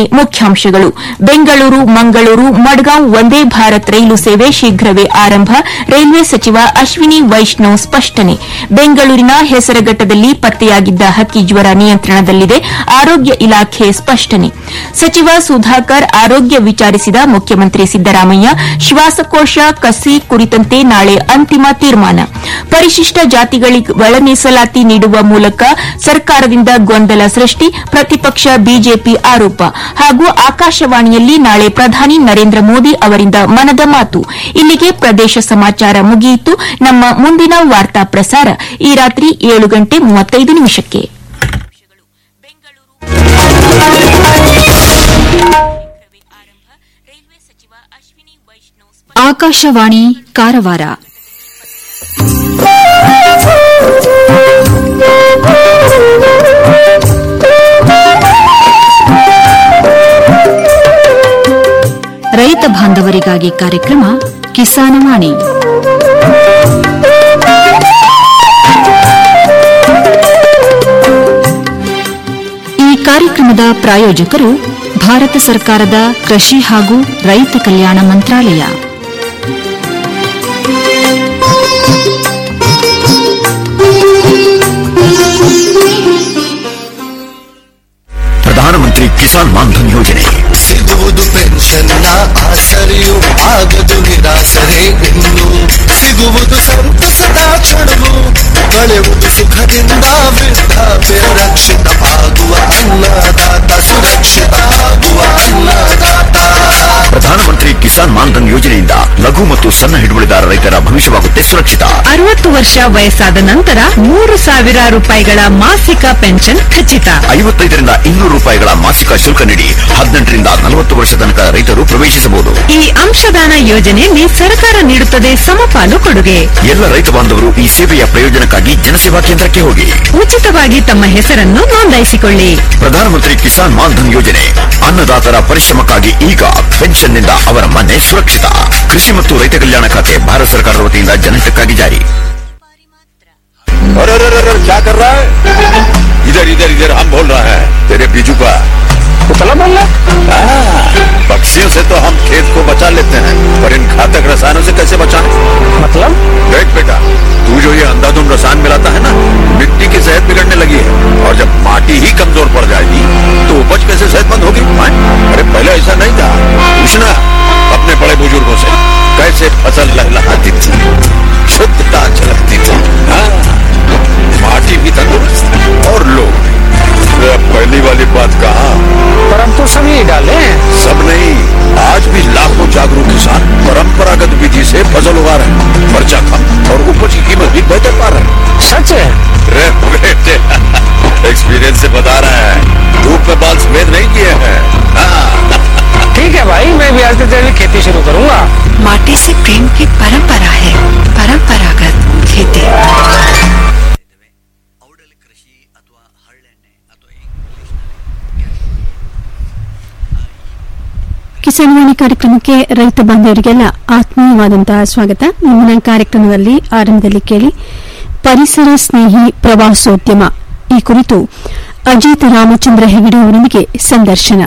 ಕೊನೆಯಲ್ಲಿ ಮುಖ್ಯಾಂಶಗಳು ಬೆಂಗಳೂರು ಮಂಗಳೂರು ಮಡ್ಗಾಂವ್ ಒಂದೇ ಭಾರತ್ ರೈಲು ಸೇವೆ ಶೀಘ್ರವೇ ಆರಂಭ ರೈಲ್ವೆ ಸಚಿವ ಅಶ್ವಿನಿ ವೈಷ್ಣವ್ ಸ್ಪಷ್ಟನೆ ಬೆಂಗಳೂರಿನ ಹೆಸರಘಟ್ಟದಲ್ಲಿ ಪತ್ತೆಯಾಗಿದ್ದ ಹಕ್ಕಿ ಜ್ವರ ನಿಯಂತ್ರಣದಲ್ಲಿದೆ ಆರೋಗ್ಯ ಇಲಾಖೆ ಸ್ಪಷ್ಟನೆ ಸಚಿವ ಸುಧಾಕರ್ ಆರೋಗ್ಯ ವಿಚಾರಿಸಿದ ಮುಖ್ಯಮಂತ್ರಿ ಸಿದ್ದರಾಮಯ್ಯ ಶ್ವಾಸಕೋಶ ಕಸಿ ಕುರಿತಂತೆ ನಾಳೆ ಅಂತಿಮ ತೀರ್ಮಾನ ಪರಿಶಿಷ್ಟ ಜಾತಿಗಳಿಗೆ ಒಳ ಮೀಸಲಾತಿ ನೀಡುವ ಮೂಲಕ ಸರ್ಕಾರದಿಂದ ಗೊಂದಲ ಸೃಷ್ಟಿ ಪ್ರತಿಪಕ್ಷ ಬಿಜೆಪಿ ಆರೋಪ ಹಾಗೂ ಆಕಾಶವಾಣಿಯಲ್ಲಿ ನಾಳೆ ಪ್ರಧಾನಿ ನರೇಂದ್ರ ಮೋದಿ ಅವರಿಂದ ಮನದ ಮಾತು ಇಲ್ಲಿಗೆ ಪ್ರದೇಶ ಸಮಾಚಾರ ಮುಗಿಯಿತು ನಮ್ಮ ಮುಂದಿನ ವಾರ್ತಾ ಪ್ರಸಾರ ಈ ರಾತ್ರಿ ಏಳು ಗಂಟೆ ಮೂವತ್ತೈದು ನಿಮಿಷಕ್ಕೆ ಆಕಾಶವಾಣಿ ಕಾರವಾರ ರೈತ ಬಾಂಧವರಿಗಾಗಿ ಕಾರ್ಯಕ್ರಮ ಕಿಸಾನವಾಣಿ ಈ ಕಾರ್ಯಕ್ರಮದ ಪ್ರಾಯೋಜಕರು ಭಾರತ ಸರ್ಕಾರದ ಕೃಷಿ ಹಾಗೂ ರೈತ ಕಲ್ಯಾಣ ಮಂತ್ರಾಲಯ ಪ್ರಧಾನಮಂತ್ರಿ ಕಿಸಾನ್ ಮಾನ್ಧನ್ ಯೋಜನೆ ಸಿಗುವುದು ಪೆನ್ಷನ್ನ ಆಸರೆಯು ಆಗದು ನಿರಾಸರೆ ಇನ್ನು ಸಿಗುವುದು ಸಂತಸದ ಕ್ಷಣವು ಕಳೆಯುವುದು ಸುಖದಿಂದ ವೃದ್ಧಾಪ್ಯ ರಕ್ಷಿತ ಆಗುವ ಅನ್ನದಾತ ಸುರಕ್ಷಿತ ಆಗುವ ಅನ್ನದಾತ ಪ್ರಧಾನಮಂತ್ರಿ ಕಿಸಾನ್ ಮಾನ್ಧನ್ ಯೋಜನೆಯಿಂದ ಲಘು ಮತ್ತು ಸಣ್ಣ ಹಿಡುವಳಿದಾರ ರೈತರ ಭವಿಷ್ಯವಾಗುತ್ತೆ ಸುರಕ್ಷಿತ ಅರವತ್ತು ವರ್ಷ ವಯಸ್ಸಾದ ನಂತರ ಮೂರು ಸಾವಿರ ರೂಪಾಯಿಗಳ ಮಾಸಿಕ ಪೆನ್ಷನ್ ಖಚಿತ ಐವತ್ತೈದರಿಂದ ಇನ್ನೂರು ರೂಪಾಯಿಗಳ ಮಾಸಿಕ ಶುಲ್ಕ ನೀಡಿ ಹದಿನೆಂಟರಿಂದ ನಲವತ್ತು ವರ್ಷ ತನಕ ರೈತರು ಪ್ರವೇಶಿಸಬಹುದು ಈ ಅಂಶದಾನ ಯೋಜನೆಯಲ್ಲಿ ಸರ್ಕಾರ ನೀಡುತ್ತದೆ ಸಮಪಾಲು ಕೊಡುಗೆ ಎಲ್ಲ ರೈತ ಬಾಂಧವರು ಈ ಸೇವೆಯ ಪ್ರಯೋಜನಕ್ಕಾಗಿ ಜನಸೇವಾ ಕೇಂದ್ರಕ್ಕೆ ಹೋಗಿ ಉಚಿತವಾಗಿ ತಮ್ಮ ಹೆಸರನ್ನು ನೋಂದಾಯಿಸಿಕೊಳ್ಳಿ ಪ್ರಧಾನಮಂತ್ರಿ ಕಿಸಾನ್ ಮಾನ್ಧನ್ ಯೋಜನೆ ಅನ್ನದಾತರ ಪರಿಶ್ರಮಕ್ಕಾಗಿ ಈಗ ಪೆನ್ಷನ್ನಿಂದ ಅವರ ಮನೆ ಸುರಕ್ಷಿತ ಕೃಷಿ ಮತ್ತು ರೈತ ಕಲ್ಯಾಣ ಖಾತೆ ಭಾರತ ಸರ್ಕಾರದ ವತಿಯಿಂದ ಜನಹಿತಕ್ಕಾಗಿ ಜಾರಿ अरे अरे अरे अरे, क्या कर रहा है इधर इधर इधर हम बोल रहे हैं तेरे बीजू का पुतला बोल रहा पक्षियों से तो हम खेत को बचा लेते हैं पर इन घातक रसायनों से कैसे बचाएं मतलब देख बेटा तू जो ये अंधाधुंध रसायन मिलाता है ना मिट्टी की सेहत बिगड़ने लगी है और जब माटी ही कमजोर पड़ जाएगी तो उपज कैसे सेहतमंद होगी हाँ? अरे पहले ऐसा नहीं था पूछना अपने बड़े बुजुर्गों से कैसे फसल लहलहाती थी शुद्धता झलकती थी हाँ? माटी भी तंदुरुस्त और लोग भी। अब पहली वाली बात कहा पर हम तो सब यही डाले सब नहीं आज भी लाखों जागरूक किसान परंपरागत विधि से फसल उगा रहे हैं खर्चा कम और उपज की कीमत भी बेहतर पा रहे हैं सच है रे बेटे एक्सपीरियंस से बता रहे हैं धूप में बाल सफेद नहीं किए हैं हाँ ठीक है भाई मैं भी आज से जैविक खेती शुरू करूंगा माटी से प्रेम की परंपरा है परंपरागत खेती ಕಿಸಾನ್ವಾಣಿ ಕಾರ್ಯಕ್ರಮಕ್ಕೆ ರೈತ ಬಾಂಧವರಿಗೆಲ್ಲ ಆತ್ಮೀಯವಾದಂತಹ ಸ್ವಾಗತ ಇಂದಿನ ಕಾರ್ಯಕ್ರಮದಲ್ಲಿ ಆರಂಭದಲ್ಲಿ ಕೇಳಿ ಪರಿಸರ ಸ್ನೇಹಿ ಪ್ರವಾಸೋದ್ಯಮ ಈ ಕುರಿತು ಅಜಿತ್ ರಾಮಚಂದ್ರ ಹೆಗಡೆ ಅವರೊಂದಿಗೆ ಸಂದರ್ಶನ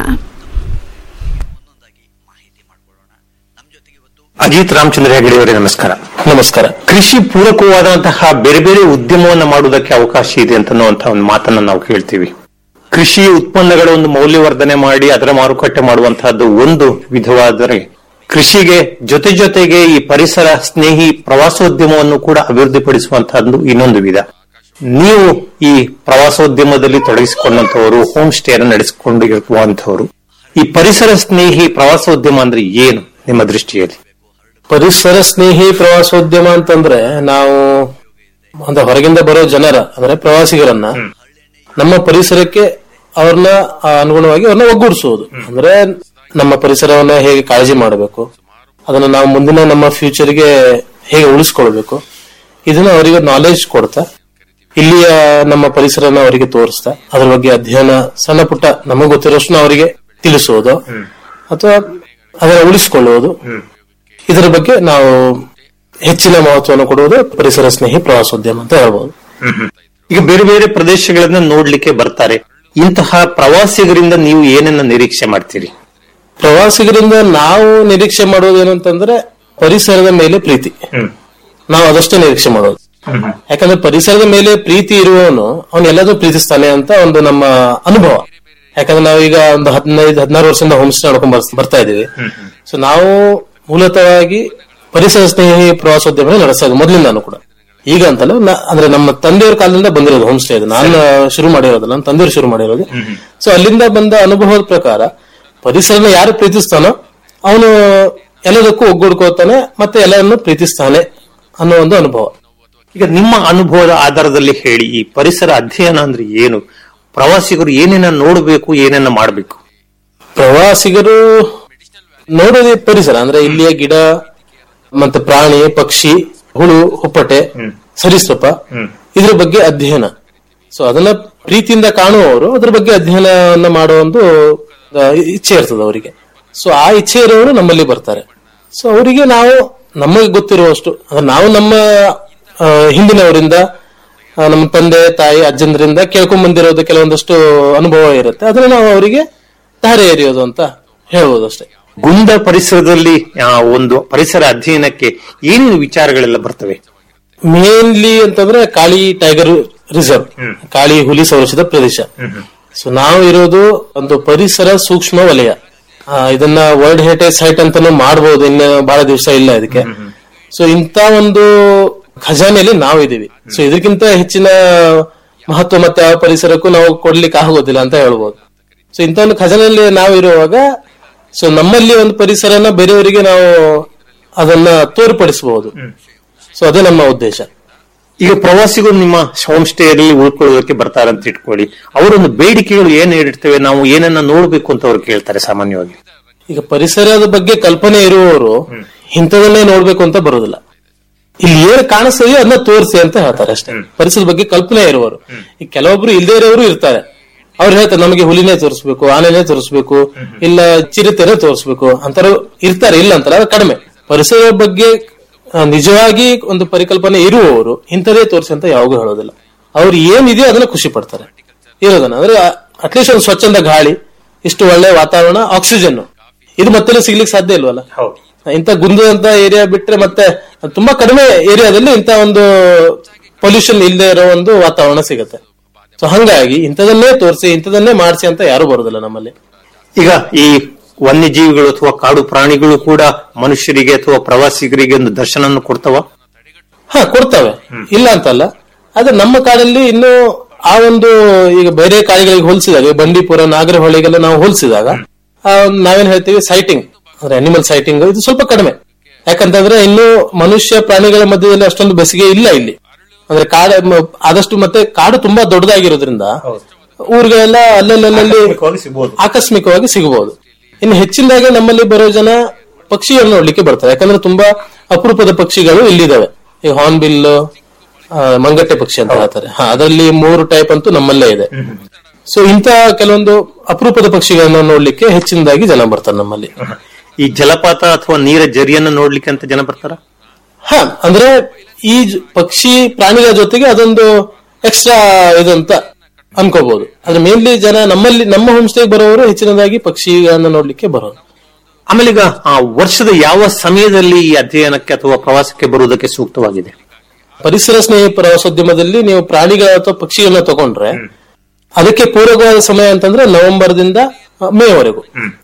ಅಜಿತ್ ರಾಮಚಂದ್ರ ಹೆಗಡೆ ಅವರೇ ನಮಸ್ಕಾರ ನಮಸ್ಕಾರ ಕೃಷಿ ಪೂರಕವಾದಂತಹ ಬೇರೆ ಬೇರೆ ಉದ್ಯಮವನ್ನ ಮಾಡುವುದಕ್ಕೆ ಅವಕಾಶ ಇದೆ ಅಂತನ್ನುವಂತಹ ಒಂದು ಮಾತನ್ನ ನಾವು ಕೇಳ್ತೀವಿ ಕೃಷಿ ಉತ್ಪನ್ನಗಳ ಒಂದು ಮೌಲ್ಯವರ್ಧನೆ ಮಾಡಿ ಅದರ ಮಾರುಕಟ್ಟೆ ಮಾಡುವಂತಹದ್ದು ಒಂದು ವಿಧವಾದರೆ ಕೃಷಿಗೆ ಜೊತೆ ಜೊತೆಗೆ ಈ ಪರಿಸರ ಸ್ನೇಹಿ ಪ್ರವಾಸೋದ್ಯಮವನ್ನು ಕೂಡ ಅಭಿವೃದ್ಧಿಪಡಿಸುವಂತಹದ್ದು ಇನ್ನೊಂದು ವಿಧ ನೀವು ಈ ಪ್ರವಾಸೋದ್ಯಮದಲ್ಲಿ ತೊಡಗಿಸಿಕೊಂಡಂತವರು ಹೋಮ್ ಸ್ಟೇ ಅನ್ನು ನಡೆಸಿಕೊಂಡು ಇರುವಂತವರು ಈ ಪರಿಸರ ಸ್ನೇಹಿ ಪ್ರವಾಸೋದ್ಯಮ ಅಂದ್ರೆ ಏನು ನಿಮ್ಮ ದೃಷ್ಟಿಯಲ್ಲಿ ಪರಿಸರ ಸ್ನೇಹಿ ಪ್ರವಾಸೋದ್ಯಮ ಅಂತಂದ್ರೆ ನಾವು ಒಂದು ಹೊರಗಿಂದ ಬರೋ ಜನರ ಅಂದ್ರೆ ಪ್ರವಾಸಿಗರನ್ನ ನಮ್ಮ ಪರಿಸರಕ್ಕೆ ಅವ್ರನ್ನ ಆ, ಅನುಗುಣವಾಗಿ ಅವ್ರನ್ನ ಒಗ್ಗೂಡಿಸುವುದು ಅಂದ್ರೆ ನಮ್ಮ ಪರಿಸರವನ್ನ ಹೇಗೆ ಕಾಳಜಿ ಮಾಡಬೇಕು ಅದನ್ನ ನಾವು ಮುಂದಿನ ನಮ್ಮ ಫ್ಯೂಚರ್ಗೆ ಹೇಗೆ ಉಳಿಸ್ಕೊಳ್ಬೇಕು ಇದನ್ನ ಅವರಿಗೆ ನಾಲೆಜ್ ಕೊಡ್ತಾ ಇಲ್ಲಿಯ ನಮ್ಮ ಪರಿಸರನ ಅವರಿಗೆ ತೋರಿಸ್ತಾ ಅದ್ರ ಬಗ್ಗೆ ಅಧ್ಯಯನ ಸಣ್ಣ ಪುಟ್ಟ ನಮಗೆ ಗೊತ್ತಿರೋಷ್ಟು ಅವರಿಗೆ ತಿಳಿಸೋದು ಅಥವಾ ಅದನ್ನ ಉಳಿಸಿಕೊಳ್ಳುವುದು ಇದರ ಬಗ್ಗೆ ನಾವು ಹೆಚ್ಚಿನ ಮಹತ್ವವನ್ನು ಕೊಡುವುದು ಪರಿಸರ ಸ್ನೇಹಿ ಪ್ರವಾಸೋದ್ಯಮ ಅಂತ ಹೇಳ್ಬೋದು ಈಗ ಬೇರೆ ಬೇರೆ ಪ್ರದೇಶಗಳನ್ನ ನೋಡ್ಲಿಕ್ಕೆ ಬರ್ತಾರೆ ಇಂತಹ ಪ್ರವಾಸಿಗರಿಂದ ನೀವು ಏನನ್ನ ನಿರೀಕ್ಷೆ ಮಾಡ್ತೀರಿ ಪ್ರವಾಸಿಗರಿಂದ ನಾವು ನಿರೀಕ್ಷೆ ಮಾಡೋದು ಏನಂತಂದ್ರೆ ಪರಿಸರದ ಮೇಲೆ ಪ್ರೀತಿ ನಾವು ಅದಷ್ಟೇ ನಿರೀಕ್ಷೆ ಮಾಡೋದು ಯಾಕಂದ್ರೆ ಪರಿಸರದ ಮೇಲೆ ಪ್ರೀತಿ ಇರುವವನು ಅವನು ಎಲ್ಲದೂ ಪ್ರೀತಿಸ್ತಾನೆ ಅಂತ ಒಂದು ನಮ್ಮ ಅನುಭವ ಯಾಕಂದ್ರೆ ನಾವೀಗ ಒಂದು ಹದಿನೈದು ಹದಿನಾರು ವರ್ಷದಿಂದ ಹೋಮ್ ಸ್ಟೇ ಮಾಡ್ಕೊಂಡ್ ಬರ್ಸ್- ಬರ್ತಾ ಇದೀವಿ ಸೊ ನಾವು ಮೂಲತಃವಾಗಿ ಪರಿಸರ ಸ್ನೇಹಿ ಪ್ರವಾಸೋದ್ಯಮ ನಡೆಸೋದು ಮೊದಲಿಂದಾನು ಕೂಡ ಈಗ ಅಂತಲ್ಲ ನಾ- ಅಂದ್ರೆ ನಮ್ಮ ತಂದೆಯವ್ರ ಕಾಲದಿಂದ ಬಂದಿರೋದು ಹೋಮ್ ಸ್ಟೇ ಅದು ನಾನು ಶುರು ಮಾಡಿರೋದು ನನ್ನ ತಂದೆಯವರು ಶುರು ಮಾಡಿರೋದು ಸೊ ಅಲ್ಲಿಂದ ಬಂದ ಅನುಭವದ ಪ್ರಕಾರ ಪರಿಸರನ ಯಾರು ಪ್ರೀತಿಸ್ತಾನೋ ಅವನು ಎಲ್ಲದಕ್ಕೂ ಒಗ್ಗೂಡ್ಕೋತಾನೆ ಮತ್ತೆ ಎಲ್ಲರನ್ನು ಪ್ರೀತಿಸ್ತಾನೆ ಅನ್ನೋ ಒಂದು ಅನುಭವ ಈಗ ನಿಮ್ಮ ಅನುಭವದ ಆಧಾರದಲ್ಲಿ ಹೇಳಿ ಈ ಪರಿಸರ ಅಧ್ಯಯನ ಅಂದ್ರೆ ಏನು ಪ್ರವಾಸಿಗರು ಏನೇನ ನೋಡಬೇಕು ಏನೇನ ಮಾಡಬೇಕು ಪ್ರವಾಸಿಗರು ನೋಡೋದೇ ಪರಿಸರ ಅಂದ್ರೆ ಇಲ್ಲಿಯ ಗಿಡ ಮತ್ತೆ ಪ್ರಾಣಿ ಪಕ್ಷಿ ಹುಳು ಹುಪ್ಪಟೆ ಸರೀಸೃಪ ಇದ್ರ ಬಗ್ಗೆ ಅಧ್ಯಯನ ಸೊ ಅದನ್ನ ಪ್ರೀತಿಯಿಂದ ಕಾಣುವವರು ಅದ್ರ ಬಗ್ಗೆ ಅಧ್ಯಯನವನ್ನ ಮಾಡುವ ಒಂದು ಆ, ಇಚ್ಛೆ ಇರ್ತದೆ ಅವರಿಗೆ ಸೊ ಆ ಇಚ್ಛೆ ಇರೋರು ನಮ್ಮಲ್ಲಿ ಬರ್ತಾರೆ ಸೊ ಅವರಿಗೆ ನಾವು ನಮಗೆ ಗೊತ್ತಿರುವಷ್ಟು ಅಂದ್ರೆ ನಾವು ನಮ್ಮ ಆ, ಹಿಂದಿನವರಿಂದ ಆ, ನಮ್ಮ ತಂದೆ ತಾಯಿ ಅಜ್ಜಂದ್ರಿಂದ ಕೇಳ್ಕೊಂಡ್ ಬಂದಿರೋದು ಕೆಲವೊಂದಷ್ಟು ಅನುಭವ ಇರುತ್ತೆ ಅದನ್ನ ನಾವು ಅವರಿಗೆ ದಾರಿ ಎರೆಯೋದು ಅಂತ ಹೇಳ್ಬೋದು ಅಷ್ಟೇ ಗುಂದ ಪರಿಸರದಲ್ಲಿ ಆ, ಒಂದು ಪರಿಸರ ಅಧ್ಯಯನಕ್ಕೆ ಏನೇನು ವಿಚಾರಗಳೆಲ್ಲ ಬರ್ತವೆ ಮೇನ್ಲಿ ಅಂತಂದ್ರೆ ಕಾಳಿ ಟೈಗರ್ ರಿಸರ್ವ್ ಕಾಳಿ ಹುಲಿ ಸಂರಕ್ಷಿತ ಪ್ರದೇಶ ಸೊ ನಾವು ಇರೋದು ಒಂದು ಪರಿಸರ ಸೂಕ್ಷ್ಮ ವಲಯ ಆ, ಇದನ್ನ ವರ್ಲ್ಡ್ ಹೆರಿಟೇಜ್ ಸೈಟ್ ಅಂತಾನು ಮಾಡಬಹುದು ಇನ್ನು ಬಹಳ ದಿವಸ ಇಲ್ಲ ಇದಕ್ಕೆ ಸೊ ಇಂತ ಒಂದು ಖಜಾನೆಯಲ್ಲಿ ನಾವು ಇದೀವಿ ಸೊ ಇದಕ್ಕಿಂತ ಹೆಚ್ಚಿನ ಮಹತ್ವ ಮತ್ತೆ ಯಾವ ಪರಿಸರಕ್ಕೂ ನಾವು ಕೊಡ್ಲಿಕ್ಕೆ ಆಗೋದಿಲ್ಲ ಅಂತ ಹೇಳ್ಬೋದು ಸೊ ಇಂಥ ಒಂದು ಖಜಾನೆಯಲ್ಲಿ ನಾವು ಇರುವಾಗ ಸೊ ನಮ್ಮಲ್ಲಿ ಒಂದು ಪರಿಸರನ ಬೇರೆಯವರಿಗೆ ನಾವು ಅದನ್ನ ತೋರ್ಪಡಿಸಬಹುದು ಸೊ ಅದೇ ನಮ್ಮ ಉದ್ದೇಶ ಈಗ ಪ್ರವಾಸಿಗರು ನಿಮ್ಮ ಹೋಮ್ ಸ್ಟೇ ಅಲ್ಲಿ ಉಳ್ಕೊಳ್ಳೋದಕ್ಕೆ ಬರ್ತಾರೆ ಅಂತ ಇಟ್ಕೊಳ್ಳಿ ಅವರೊಂದು ಬೇಡಿಕೆಗಳು ಏನ್ ಇರ್ತವೆ ನಾವು ಏನನ್ನ ನೋಡ್ಬೇಕು ಅಂತ ಅವ್ರು ಕೇಳ್ತಾರೆ ಸಾಮಾನ್ಯವಾಗಿ ಈಗ ಪರಿಸರದ ಬಗ್ಗೆ ಕಲ್ಪನೆ ಇರುವವರು ಇಂಥದನ್ನೇ ನೋಡ್ಬೇಕು ಅಂತ ಬರೋದಿಲ್ಲ ಇಲ್ಲಿ ಏನ್ ಕಾಣಿಸ್ತದೆಯೋ ಅದನ್ನ ತೋರಿಸಿ ಅಂತ ಹೇಳ್ತಾರೆ ಅಷ್ಟೇ ಪರಿಸರದ ಬಗ್ಗೆ ಕಲ್ಪನೆ ಇರುವವರು ಈ ಕೆಲವೊಬ್ರು ಇಲ್ಲದೆ ಇರೋರು ಇರ್ತಾರೆ ಅವ್ರು ಹೇಳ್ತಾರೆ ನಮಗೆ ಹುಲಿನೇ ತೋರಿಸ್ಬೇಕು ಆನೆನೇ ತೋರಿಸ್ಬೇಕು ಇಲ್ಲ ಚಿರತೆನೇ ತೋರಿಸ್ಬೇಕು ಅಂತಾರು ಇರ್ತಾರೆ ಇಲ್ಲ ಅಂತಲ್ಲ ಅದು ಕಡಿಮೆ ಪರಿಸರದ ಬಗ್ಗೆ ಆ, ನಿಜವಾಗಿ ಒಂದು ಪರಿಕಲ್ಪನೆ ಇರುವವರು ಇಂಥದೇ ತೋರಿಸಿ ಅಂತ ಯಾವಾಗೂ ಹೇಳೋದಿಲ್ಲ ಅವ್ರು ಏನಿದೆಯೋ ಅದನ್ನ ಖುಷಿ ಪಡ್ತಾರೆ ಇರೋದನ್ನ ಅಂದ್ರೆ ಅಟ್ಲೀಸ್ಟ್ ಒಂದು ಸ್ವಚ್ಛಂದ ಗಾಳಿ ಇಷ್ಟು ಒಳ್ಳೆ ವಾತಾವರಣ ಆಕ್ಸಿಜನ್ ಇದು ಮತ್ತೆಲ್ಲ ಸಿಗ್ಲಿಕ್ಕೆ ಸಾಧ್ಯ ಇಲ್ವಲ್ಲ ಇಂಥ ಗುಂದದಂತ ಏರಿಯಾ ಬಿಟ್ರೆ ಮತ್ತೆ ತುಂಬಾ ಕಡಿಮೆ ಏರಿಯಾದಲ್ಲಿ ಇಂಥ ಒಂದು ಪೊಲ್ಯೂಷನ್ ಇಲ್ಲದೆ ಇರೋ ಒಂದು ವಾತಾವರಣ ಸಿಗುತ್ತೆ ಸೊ ಹಂಗಾಗಿ ಇಂಥದನ್ನೇ ತೋರಿಸಿ ಇಂಥದನ್ನೇ ಮಾಡಿಸಿ ಅಂತ ಯಾರು ಬರೋದಿಲ್ಲ ನಮ್ಮಲ್ಲಿ ಈಗ ಈ ವನ್ಯಜೀವಿಗಳು ಅಥವಾ ಕಾಡು ಪ್ರಾಣಿಗಳು ಕೂಡ ಮನುಷ್ಯರಿಗೆ ಅಥವಾ ಪ್ರವಾಸಿಗರಿಗೆ ಒಂದು ದರ್ಶನ ಕೊಡ್ತವ ಹಾ ಕೊಡ್ತವೆ ಇಲ್ಲ ಅಂತಲ್ಲ ಆದ್ರೆ ನಮ್ಮ ಕಾಡಲ್ಲಿ ಇನ್ನು ಆ ಒಂದು ಈಗ ಬೇರೆ ಕಾಡುಗಳಿಗೆ ಹೋಲಿಸಿದಾಗ ಈ ಬಂಡೀಪುರ ನಾಗರಹೊಳೆಗೆಲ್ಲ ನಾವು ಹೋಲಿಸಿದಾಗ ಆ ಒಂದು ನಾವೇನ್ ಹೇಳ್ತೀವಿ ಸೈಟಿಂಗ್ ಅಂದ್ರೆ ಅನಿಮಲ್ ಸೈಟಿಂಗ್ ಇದು ಸ್ವಲ್ಪ ಕಡಿಮೆ ಯಾಕಂತಂದ್ರೆ ಇನ್ನು ಮನುಷ್ಯ ಪ್ರಾಣಿಗಳ ಮಧ್ಯದಲ್ಲಿ ಅಷ್ಟೊಂದು ಬೆಸಿಗೆ ಇಲ್ಲ ಇಲ್ಲಿ ಅಂದ್ರೆ ಕಾಡ ಮ- ಆದಷ್ಟು ಮತ್ತೆ ಕಾಡು ತುಂಬಾ ದೊಡ್ಡದಾಗಿರೋದ್ರಿಂದ ಊರುಗಳೆಲ್ಲ ಅಲ್ಲಲ್ಲಿ ಆಕಸ್ಮಿಕವಾಗಿ ಸಿಗಬಹುದು ಇನ್ನು ಹೆಚ್ಚಿನದಾಗಿ ನಮ್ಮಲ್ಲಿ ಬರೋ ಜನ ಪಕ್ಷಿಗಳನ್ನ ನೋಡ್ಲಿಕ್ಕೆ ಬರ್ತಾರೆ ಯಾಕಂದ್ರೆ ತುಂಬಾ ಅಪರೂಪದ ಪಕ್ಷಿಗಳು ಇಲ್ಲಿದಾವೆ ಈ ಹಾರ್ನ್ಬಿಲ್ ಆ, ಮಂಗಟ್ಟೆ ಪಕ್ಷಿ ಅಂತ ಹೇಳ್ತಾರೆ ಹಾ ಅದರಲ್ಲಿ ಮೂರು ಟೈಪ್ ಅಂತೂ ನಮ್ಮಲ್ಲೇ ಇದೆ ಸೊ ಇಂತ ಕೆಲವೊಂದು ಅಪರೂಪದ ಪಕ್ಷಿಗಳನ್ನ ನೋಡ್ಲಿಕ್ಕೆ ಹೆಚ್ಚಿನದಾಗಿ ಜನ ಬರ್ತಾರೆ ನಮ್ಮಲ್ಲಿ ಈ ಜಲಪಾತ ಅಥವಾ ನೀರ ಜರಿಯನ್ನ ನೋಡ್ಲಿಕ್ಕೆ ಅಂತ ಜನ ಬರ್ತಾರ ಹಾ ಅಂದ್ರೆ ಈ ಜ- ಪಕ್ಷಿ ಪ್ರಾಣಿಗಳ ಜೊತೆಗೆ ಅದೊಂದು ಎಕ್ಸ್ಟ್ರಾ ಇದು ಅಂತ ಅನ್ಕೋಬಹುದು ಆದ್ರೆ ಮೇನ್ಲಿ ಜನ ನಮ್ಮಲ್ಲಿ ನಮ್ಮ ಹೋಮ್ ಸ್ಟೇ ಬರೋರು ಹೆಚ್ಚಿನದಾಗಿ ಪಕ್ಷಿಗಳನ್ನ ನೋಡ್ಲಿಕ್ಕೆ ಬರೋರು ಆಮೇಲೆ ಈಗ ಆ ವರ್ಷದ ಯಾವ ಸಮಯದಲ್ಲಿ ಈ ಅಧ್ಯಯನಕ್ಕೆ ಅಥವಾ ಪ್ರವಾಸಕ್ಕೆ ಬರುವುದಕ್ಕೆ ಸೂಕ್ತವಾಗಿದೆ ಪರಿಸರ ಸ್ನೇಹಿ ಪ್ರವಾಸೋದ್ಯಮದಲ್ಲಿ ನೀವು ಪ್ರಾಣಿಗಳ ಅಥವಾ ಪಕ್ಷಿಗಳನ್ನ ತಗೊಂಡ್ರೆ ಅದಕ್ಕೆ ಪೂರಕವಾದ ಸಮಯ ಅಂತಂದ್ರೆ ನವೆಂಬರ್ ದಿಂದ ಆ, ಮೇವರೆಗೂ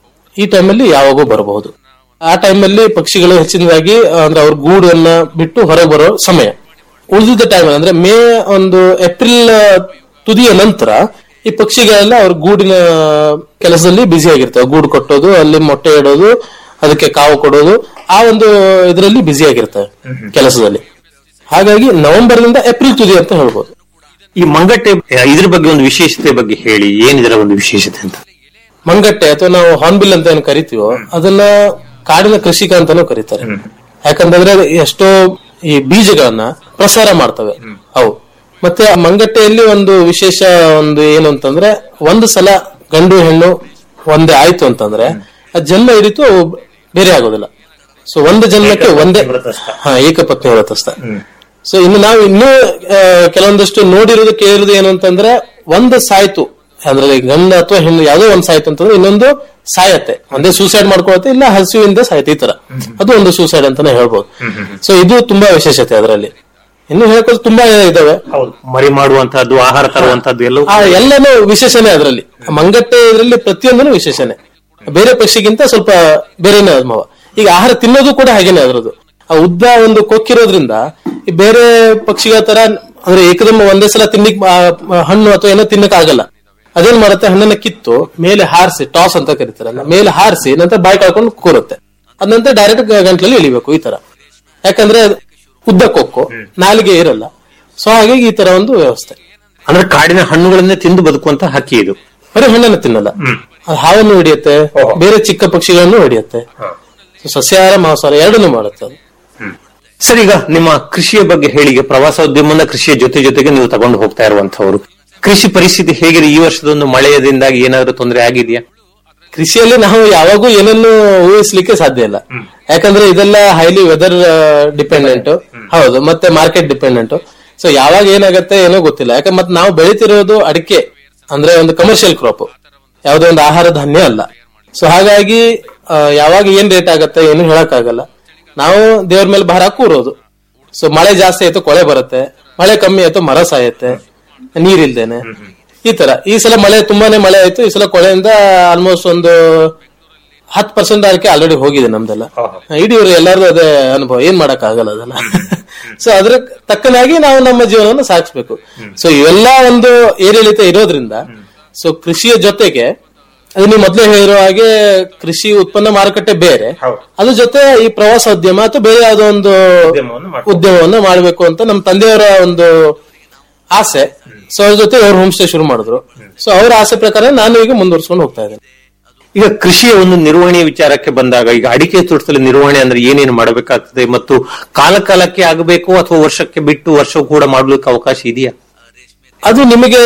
ಈ ಟೈಮಲ್ಲಿ ಯಾವಾಗೂ ಬರಬಹುದು ಆ ಟೈಮಲ್ಲಿ ಪಕ್ಷಿಗಳು ಹೆಚ್ಚಿನದಾಗಿ ಆ, ಅಂದ್ರೆ ಅವ್ರ ಗೂಡನ್ನ ಬಿಟ್ಟು ಹೊರಗೆ ಬರೋ ಸಮಯ ಉಳಿದಿದ್ದ ಟೈಮ್ ಅಂದ್ರೆ ಮೇ ಒಂದು ಏಪ್ರಿಲ್ ಆ, ತುದಿಯ ನಂತರ ಈ ಪಕ್ಷಿಗಳೆಲ್ಲ ಅವ್ರ ಗೂಡಿನ ಕೆಲಸದಲ್ಲಿ ಬ್ಯುಸಿ ಆಗಿರ್ತವೆ ಗೂಡು ಕಟ್ಟೋದು ಅಲ್ಲಿ ಮೊಟ್ಟೆ ಇಡೋದು ಅದಕ್ಕೆ ಕಾವು ಕೊಡೋದು ಆ ಒಂದು ಇದರಲ್ಲಿ ಬ್ಯುಸಿ ಆಗಿರ್ತವೆ ಕೆಲಸದಲ್ಲಿ ಹಾಗಾಗಿ ನವೆಂಬರ್ ನಿಂದ ಏಪ್ರಿಲ್ ತುದಿ ಅಂತ ಹೇಳ್ಬೋದು ಈ ಮಂಗಟ್ಟೆ ಆ, ಇದ್ರ ಬಗ್ಗೆ ಒಂದು ವಿಶೇಷತೆ ಬಗ್ಗೆ ಹೇಳಿ ಏನಿದರ ಒಂದು ವಿಶೇಷತೆ ಅಂತ ಮಂಗಟ್ಟೆ ಅಥವಾ ನಾವು ಹಾರ್ನ್ಬಿಲ್ ಅಂತ ಏನು ಕರಿತೀವೋ ಅದನ್ನ ಕಾಡಿನ ಕೃಷಿಕ ಅಂತಾನೂ ಕರೀತಾರೆ ಯಾಕಂತಂದ್ರೆ ಅದು ಎಷ್ಟೋ ಈ ಬೀಜಗಳನ್ನ ಪ್ರಸಾರ ಮಾಡ್ತವೆ ಅವು ಮತ್ತೆ ಆ ಮಂಗಟ್ಟೆಯಲ್ಲಿ ಒಂದು ವಿಶೇಷ ಒಂದು ಏನು ಅಂತಂದ್ರೆ ಒಂದು ಸಲ ಗಂಡು ಹೆಣ್ಣು ಒಂದೇ ಆಯ್ತು ಅಂತಂದ್ರೆ ಆ ಜನ್ಮ ಹಿಡಿತು ಅವು ಬೇರೆ ಆಗೋದಿಲ್ಲ ಸೊ ಒಂದು ಜನ್ಮಕ್ಕೆ ಒಂದೇ ಹಾ ಏಕಪತ್ನಿ ವ್ರತಸ್ಥ ಸೊ ಇನ್ನು ನಾವು ಇನ್ನೂ ಆ, ಕೆಲವೊಂದಷ್ಟು ನೋಡಿರೋದು ಕೇಳಿರೋದು ಏನು ಅಂತಂದ್ರೆ ಒಂದು ಸಾಯ್ತು ಅಂದ್ರೆ ಗಂಡ ಅಥವಾ ಹೆಣ್ಣು ಯಾವುದೋ ಒಂದ್ ಸಾಯ್ತು ಅಂತಂದ್ರೆ ಇನ್ನೊಂದು ಸಾಯತ್ತೆ ಒಂದೇ ಸೂಸೈಡ್ ಮಾಡ್ಕೊಳತ್ತೆ ಇಲ್ಲ ಹಸಿವಿಂದ ಸಾಯ್ತೆ ಈ ತರ ಅದು ಒಂದು ಸೂಸೈಡ್ ಅಂತಾನೆ ಹೇಳ್ಬೋದು ಸೊ ಇದು ತುಂಬಾ ವಿಶೇಷತೆ ಅದರಲ್ಲಿ ಇನ್ನು ಹೇಳ್ಕೊಳ್ಳೋದು ತುಂಬಾ ಇದಾವೆ ಮರಿ ಮಾಡುವಂತಹದ್ದು ಆಹಾರ ತರುವಂತಹದ್ದು ಎಲ್ಲವೂ ಆ ಎಲ್ಲನೂ ವಿಶೇಷನೇ ಅದರಲ್ಲಿ ಮಂಗಟ್ಟೆ ಇದರಲ್ಲಿ ಪ್ರತಿಯೊಂದನು ವಿಶೇಷನೇ ಬೇರೆ ಪಕ್ಷಿಗಿಂತ ಸ್ವಲ್ಪ ಬೇರೆನೇ ಅನುಭವ ಈಗ ಆಹಾರ ತಿನ್ನೋದು ಕೂಡ ಹಾಗೇನೆ ಅದರದ್ದು ಆ ಉದ್ದ ಒಂದು ಕೊಕ್ಕಿರೋದ್ರಿಂದ ಈ ಬೇರೆ ಪಕ್ಷಿಗಳ ತರ ಅಂದ್ರೆ ಏಕದಮ್ ಒಂದೇ ಸಲ ತಿನ್ನಿಕ್ ಆ, ಆ, ಹಣ್ಣು ಅಥವಾ ಏನೋ ತಿನ್ನಕ್ ಆಗಲ್ಲ ಅದೇನ್ ಮಾಡುತ್ತೆ ಹಣ್ಣನ್ನ ಕಿತ್ತು ಮೇಲೆ ಹಾರಿಸಿ ಟಾಸ್ ಅಂತ ಕರೀತಾರೆ ಅದನ್ನ. ಮೇಲೆ ಹಾರಿಸಿ ನಂತರ ಬಾಯಿ ಕಳ್ಕೊಂಡು ಕೂರುತ್ತೆ ಅದ ನಂತರ ಡೈರೆಕ್ಟ್ ಗಂಟ್ಲಲ್ಲಿ ಇಳಿಬೇಕು ಈ ತರ ಯಾಕಂದ್ರೆ ಉದ್ದ ಕೊಕ್ಕು ನಾಲಿಗೆ ಇರಲ್ಲ ಸೊ ಹಾಗಾಗಿ ಈ ತರ ಒಂದು ವ್ಯವಸ್ಥೆ ಅಂದ್ರೆ ಕಾಡಿನ ಹಣ್ಣುಗಳನ್ನೇ ತಿಂದು ಬದುಕುವಂತ ಹಕ್ಕಿ ಇದು ಬರೀ ಹಣ್ಣನ್ನು ತಿನ್ನಲ್ಲ ಅದು ಹಾವನ್ನು ಹಿಡಿಯುತ್ತೆ ಬೇರೆ ಚಿಕ್ಕ ಪಕ್ಷಿಗಳನ್ನು ಹಿಡಿಯುತ್ತೆ So, ಸಸ್ಯಾಹಾರ ಮಾಂಸಾಹಾರ ಎರಡನ್ನೂ ಮಾಡುತ್ತೆ ಅದು ಸರ್ ಈಗ ನಿಮ್ಮ ಕೃಷಿಯ ಬಗ್ಗೆ ಹೇಳಿ ಈಗ ಪ್ರವಾಸೋದ್ಯಮನ ಕೃಷಿಯ ಜೊತೆ ಜೊತೆಗೆ ನೀವು ತಗೊಂಡು ಹೋಗ್ತಾ ಇರುವಂತವ್ರು ಕೃಷಿ ಪರಿಸ್ಥಿತಿ ಹೇಗಿದೆ ಈ ವರ್ಷದೊಂದು ಮಳೆಯದಿಂದಾಗಿ ಏನಾದ್ರೂ ತೊಂದರೆ ಆಗಿದೆಯಾ ಕೃಷಿಯಲ್ಲಿ ನಾವು ಯಾವಾಗೂ ಏನನ್ನು ಊಹಿಸ್ಲಿಕ್ಕೆ ಸಾಧ್ಯ ಇಲ್ಲ ಯಾಕಂದ್ರೆ ಇದೆಲ್ಲ ಹೈಲಿ ವೆದರ್ ಡಿಪೆಂಡೆಂಟ್ ಹೌದು ಮತ್ತೆ ಮಾರ್ಕೆಟ್ ಡಿಪೆಂಡೆಂಟ್ ಸೊ ಯಾವಾಗ ಏನಾಗತ್ತೆ ಏನೋ ಗೊತ್ತಿಲ್ಲ ಯಾಕಂದ್ರೆ ಮತ್ತೆ ನಾವು ಬೆಳಿತಿರೋದು ಅಡಿಕೆ ಅಂದ್ರೆ ಒಂದು ಕಮರ್ಷಿಯಲ್ ಕ್ರಾಪ್ ಯಾವುದೋ ಒಂದು ಆಹಾರ ಧಾನ್ಯ ಅಲ್ಲ ಸೊ ಹಾಗಾಗಿ ಆ, ಯಾವಾಗ ಏನ್ ರೇಟ್ ಆಗತ್ತೆ ಏನು ಹೇಳಕ್ ಆಗಲ್ಲ ನಾವು ದೇವ್ರ ಮೇಲೆ ಭಾರ ಕೂರೋದು ಸೊ ಮಳೆ ಜಾಸ್ತಿ ಆಯ್ತು ಕೊಳೆ ಬರುತ್ತೆ ಮಳೆ ಕಮ್ಮಿ ಆಯ್ತು ಮರ ಸಾಯತ್ತೆ ನೀರಿಲ್ದೇನೆ ಈ ತರ ಈ ಸಲ ಮಳೆ ತುಂಬಾನೇ ಮಳೆ ಆಯ್ತು ಈ ಸಲ ಕೊಳೆಯಿಂದ ಆಲ್ಮೋಸ್ಟ್ ಒಂದು ಹತ್ತು ಪರ್ಸೆಂಟ್ ಅದಕ್ಕೆ ಆಲ್ರೆಡಿ ಹೋಗಿದೆ ನಮ್ದೆಲ್ಲ ಇಡೀ ಇವ್ರು ಎಲ್ಲಾರ್ದು ಅದೇ ಅನುಭವ ಏನ್ ಮಾಡಕ್ ಆಗಲ್ಲ ಅದೆಲ್ಲ ಸೊ ಅದ್ರ ತಕ್ಕನಾಗಿ ನಾವು ನಮ್ಮ ಜೀವನವನ್ನು ಸಾಗಿಸ್ಬೇಕು ಸೊ ಇವೆಲ್ಲ ಒಂದು ಏರಿಳಿತ ಇರೋದ್ರಿಂದ ಸೊ ಕೃಷಿಯ ಜೊತೆಗೆ ಅದು ನೀವು ಮೊದಲೇ ಹೇಳಿರೋ ಹಾಗೆ ಕೃಷಿ ಉತ್ಪನ್ನ ಮಾರುಕಟ್ಟೆ ಬೇರೆ ಅದ್ರ ಜೊತೆ ಈ ಪ್ರವಾಸೋದ್ಯಮ ಅಥವಾ ಬೇರೆ ಯಾವುದೋ ಒಂದು ಉದ್ಯಮವನ್ನ ಮಾಡಬೇಕು ಅಂತ ನಮ್ಮ ತಂದೆಯವರ ಒಂದು ಆಸೆ ಸೊ ಅವ್ರ ಜೊತೆ ಅವ್ರು ಹೋಮ್ ಸ್ಟೇ ಶುರು ಮಾಡಿದ್ರು ಸೊ ಅವ್ರ ಆಸೆ ಪ್ರಕಾರ ನಾನು ಈಗ ಮುಂದುವರ್ಸ್ಕೊಂಡು ಹೋಗ್ತಾ ಇದ್ದೇನೆ ಈಗ ಕೃಷಿಯ ಒಂದು ನಿರ್ವಹಣೆ ವಿಚಾರಕ್ಕೆ ಬಂದಾಗ ಈಗ ಅಡಿಕೆ ತೋಟದಲ್ಲಿ ನಿರ್ವಹಣೆ ಅಂದ್ರೆ ಏನೇನು ಮಾಡಬೇಕಾಗ್ತದೆ ಮತ್ತು ಕಾಲ ಕಾಲಕ್ಕೆ ಆಗಬೇಕು ಅಥವಾ ವರ್ಷಕ್ಕೆ ಬಿಟ್ಟು ವರ್ಷ ಕೂಡ ಮಾಡ್ಲಿಕ್ಕೆ ಅವಕಾಶ ಇದೆಯಾ ಅದು ನಿಮಗೆ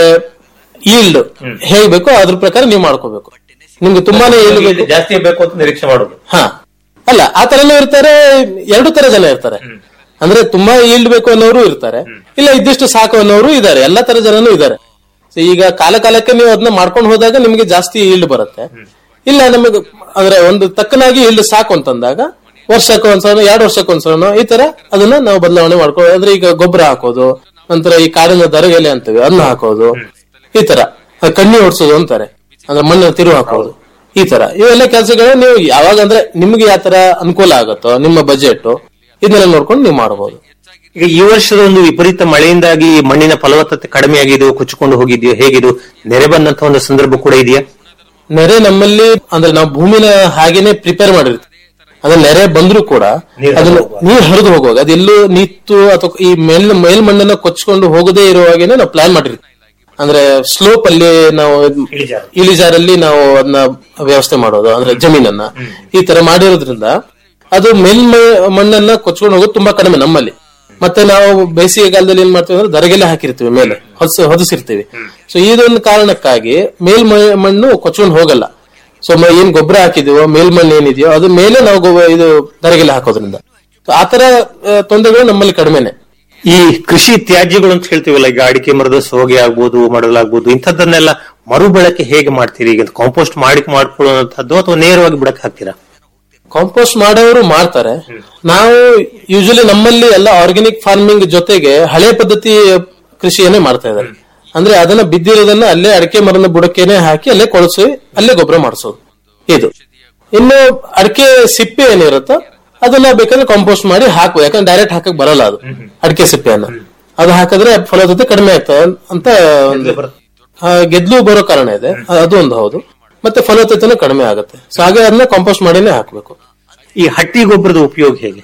ಈಲ್ಡ್ ಹೇಗ್ಬೇಕು ಅದ್ರ ಪ್ರಕಾರ ನೀವು ಮಾಡ್ಕೋಬೇಕು ನಿಮ್ಗೆ ತುಂಬಾನೇ yield ಬೇಕು ಜಾಸ್ತಿ ಬೇಕು ಅಂತ ನಿರೀಕ್ಷೆ ಮಾಡೋದು ಹಾ ಅಲ್ಲ ಆ ತರನೂ ಇರ್ತಾರೆ ಎರಡು ತರ ಜನ ಇರ್ತಾರೆ ಅಂದ್ರೆ ತುಂಬಾ ಈಲ್ಡ್ ಬೇಕು ಅನ್ನೋರು ಇರ್ತಾರೆ ಇಲ್ಲ ಇದ್ದಿಷ್ಟು ಸಾಕು ಅನ್ನೋರು ಇದ್ದಾರೆ ಎಲ್ಲಾ ತರ ಜನನು ಇದ್ದಾರೆ So ಈಗ ಕಾಲ ಕಾಲಕ್ಕೆ ನೀವು ಅದನ್ನ ಮಾಡ್ಕೊಂಡು ಹೋದಾಗ ನಿಮಗೆ ಜಾಸ್ತಿ ಈಲ್ಡ್ ಬರುತ್ತೆ ಇಲ್ಲ ನಮಗೆ ಅಂದ್ರೆ ಒಂದು ತಕ್ಕನಾಗಿ ಈಲ್ಡ್ ಸಾಕು ಅಂತಂದಾಗ ವರ್ಷಕ್ಕೆ ಒಂದ್ಸಲ ಎರಡು ವರ್ಷಕ್ಕೆ ಒಂದ್ಸಲ ಈ ತರ ಅದನ್ನ ನಾವು ಬದಲಾವಣೆ ಮಾಡ್ಕೊಳ್ಳೋದು ಅಂದ್ರೆ ಈಗ ಗೊಬ್ಬರ ಹಾಕೋದು ನಂತರ ಈ ಕಾಡಿನ ದರಗೆಲೆ ಅಂತೀವಿ ಅದನ್ನ ಹಾಕೋದು ಈ ತರ ಅದ್ ಕಣ್ಣಿ ಓಡಿಸೋದು ಅಂತಾರೆ ಅಂದ್ರೆ ಮಣ್ಣು ತಿರು ಹಾಕೋದು ಈ ತರ ಇವೆಲ್ಲ ಕೆಲಸಗಳು ನೀವು ಯಾವಾಗ ಅಂದ್ರೆ ನಿಮ್ಗೆ ಯಾವ ತರ ಅನುಕೂಲ ಆಗುತ್ತೋ ನಿಮ್ಮ ಬಜೆಟ್ ಇದನ್ನೆಲ್ಲ ನೋಡ್ಕೊಂಡು ನೀವು ಮಾಡಬಹುದು ಈಗ ಈ ವರ್ಷದ ಒಂದು ವಿಪರೀತ ಮಳೆಯಿಂದಾಗಿ ಮಣ್ಣಿನ ಫಲವತ್ತತೆ ಕಡಿಮೆ ಆಗಿದೆಯೋ ಕೊಚ್ಚಿಕೊಂಡು ಹೋಗಿದೆಯೋ ಹೇಗಿದು ನೆರೆ ಬಂದಂತ ಒಂದು ಸಂದರ್ಭ ಕೂಡ ಇದೆಯಾ ನೆರೆ ನಮ್ಮಲ್ಲಿ ಅಂದ್ರೆ ನಾವು ಭೂಮಿನ ಹಾಗೇನೆ ಪ್ರಿಪೇರ್ ಮಾಡಿರ್ತೀವಿ ಅದ್ರ ನೆರೆ ಬಂದ್ರು ಕೂಡ ಅದನ್ನ ನೀರ್ ಹರಿದು ಹೋಗುವಾಗ ಅದೆಲ್ಲೂ ನಿತ್ತು ಅಥವಾ ಈ ಮೇಲ್ ಮೇಲ್ಮಣ್ಣನ್ನ ಕೊಚ್ಕೊಂಡು ಹೋಗದೇ ಇರುವಾಗೇನೆ ನಾವು ಪ್ಲಾನ್ ಮಾಡಿರ್ತೀವಿ ಅಂದ್ರೆ ಸ್ಲೋಪ್ ಅಲ್ಲಿ ನಾವು ಇಳಿಜಾರಲ್ಲಿ ನಾವು ಅದನ್ನ ವ್ಯವಸ್ಥೆ ಮಾಡೋದು ಅಂದ್ರೆ ಜಮೀನನ್ನ ಈ ತರ ಮಾಡಿರೋದ್ರಿಂದ ಅದು ಮೇಲ್ಮೈ ಮಣ್ಣನ್ನ ಕೊಚ್ಕೊಂಡು ಹೋಗೋದು ತುಂಬಾ ಕಡಿಮೆ ನಮ್ಮಲ್ಲಿ ಮತ್ತೆ ನಾವು ಬೇಸಿಗೆಗಾಲದಲ್ಲಿ ಏನ್ ಮಾಡ್ತೀವಿ ಅಂದ್ರೆ ದರಗೆಲೆ ಹಾಕಿರ್ತೀವಿ ಮೇಲೆ ಹೊಸ ಹೊದಿಸಿರ್ತೀವಿ ಸೊ ಇದೊಂದು ಕಾರಣಕ್ಕಾಗಿ ಮೇಲ್ಮೈ ಮಣ್ಣು ಕೊಚ್ಕೊಂಡು ಹೋಗಲ್ಲ ಸೊ ಏನ್ ಗೊಬ್ಬರ ಹಾಕಿದೀವೋ ಮೇಲ್ಮಣ್ಣು ಏನಿದೆಯೋ ಅದು ಮೇಲೆ ನಾವು ಗೊಬ್ಬ- ಇದು ದರಗೆಲೆ ಹಾಕೋದ್ರಿಂದ So ಆತರ ಆ, ತೊಂದರೆಗಳು ನಮ್ಮಲ್ಲಿ ಕಡಿಮೆನೆ ಈ ಕೃಷಿ ತ್ಯಾಜ್ಯಗಳು ಅಂತ ಹೇಳ್ತೀವಲ್ಲ ಈಗ ಅಡಿಕೆ ಮರದ ಸೋಗೆ ಆಗ್ಬೋದು ಮಡಲಾಗ್ಬೋದು ಇಂಥದ್ದನ್ನೆಲ್ಲ ಮರುಬಳಕೆ ಹೇಗೆ ಮಾಡ್ತೀರಿ ಈಗ ಕಾಂಪೋಸ್ಟ್ ಮಾಡಿ ಮಾಡ್ಕೊಳ್ಳುವಂತದ್ದು ಅಥವಾ ನೇರವಾಗಿ ಬಿಡಕ್ ಹಾಕ್ತೀರಾ ಕಾಂಪೋಸ್ಟ್ ಮಾಡೋರು ಮಾಡ್ತಾರೆ ನಾವು ಯೂಶಲಿ ನಮ್ಮಲ್ಲಿ ಎಲ್ಲ ಆರ್ಗ್ಯಾನಿಕ್ ಫಾರ್ಮಿಂಗ್ ಜೊತೆಗೆ ಹಳೆ ಪದ್ಧತಿ ಕೃಷಿಯನ್ನೇ ಮಾಡ್ತಾ ಇದ್ದಾರೆ ಅಂದ್ರೆ ಅದನ್ನ ಬಿದ್ದಿರೋದನ್ನ ಅಲ್ಲೇ ಅಡಿಕೆ ಮರದ ಬುಡಕೇನೆ ಹಾಕಿ ಅಲ್ಲೇ ಕೊಳಸಿ ಅಲ್ಲೇ ಗೊಬ್ಬರ ಮಾಡಿಸೋದು ಇದು ಇನ್ನು ಅಡಿಕೆ ಸಿಪ್ಪೆ ಏನಿರುತ್ತೋ ಅದನ್ನ ಬೇಕಾದ್ರೆ ಕಾಂಪೋಸ್ಟ್ ಮಾಡಿ ಹಾಕುವ ಯಾಕಂದ್ರೆ ಡೈರೆಕ್ಟ್ ಹಾಕಕ್ ಬರಲ್ಲ ಅದು ಅಡಿಕೆ ಸಿಪ್ಪೆಯನ್ನ ಅದು ಹಾಕಿದ್ರೆ ಫಲವತ್ತತೆ ಕಡಿಮೆ ಆಗ್ತದೆ ಅಂತ ಒಂದು ಆ, ಗೆದ್ಲು ಬರೋ ಕಾರಣ ಇದೆ ಅದು ಒಂದು ಹೌದು ಮತ್ತೆ ಫಲವತ್ತತೆನೂ ಕಡಿಮೆ ಆಗುತ್ತೆ ಸೊ ಹಾಗೆ ಅದನ್ನ ಕಾಂಪೋಸ್ಟ್ ಮಾಡಿನೇ ಹಾಕಬೇಕು ಈ ಹಟ್ಟಿ ಗೊಬ್ಬರದ ಉಪಯೋಗ ಹೇಗೆ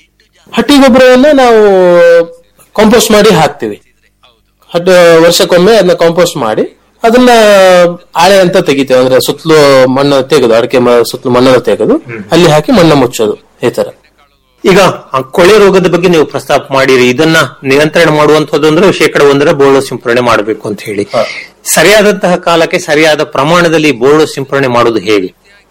ಹಟ್ಟಿ ಗೊಬ್ಬರವನ್ನ ನಾವು ಕಾಂಪೋಸ್ಟ್ ಮಾಡಿ ಹಾಕ್ತಿವಿ ಹಟ್ ವರ್ಷಕ್ಕೊಮ್ಮೆ ಅದನ್ನ ಕಾಂಪೋಸ್ಟ್ ಮಾಡಿ ಅದನ್ನ ಆಳೆ ಅಂತ ತೆಗಿತೇವೆ ಅಂದ್ರೆ ಸುತ್ತಲೂ ಮಣ್ಣು ತೆಗೆದು ಅಡಿಕೆ ಮ- ಸುತ್ತಲೂ ಮಣ್ಣನ್ನು ತೆಗೆದು ಅಲ್ಲಿ ಹಾಕಿ ಮಣ್ಣು ಮುಚ್ಚೋದು ಈ ತರ ಈಗ ಆ ಕೊಳೆ ರೋಗದ ಬಗ್ಗೆ ನೀವು ಪ್ರಸ್ತಾಪ ಮಾಡಿರಿ ಇದನ್ನ ನಿಯಂತ್ರಣ ಮಾಡುವಂತದ್ದು ಅಂದ್ರೆ ಶೇಕಡ ಒಂದರ ಬೋರ್ಡು ಸಿಂಪರಣೆ ಮಾಡಬೇಕು ಅಂತ ಹೇಳಿ ಸರಿಯಾದಂತಹ ಕಾಲಕ್ಕೆ ಸರಿಯಾದ ಪ್ರಮಾಣದಲ್ಲಿ ಬೋರ್ಡು ಸಿಂಪರಣೆ ಮಾಡೋದು ಹೇಗೆ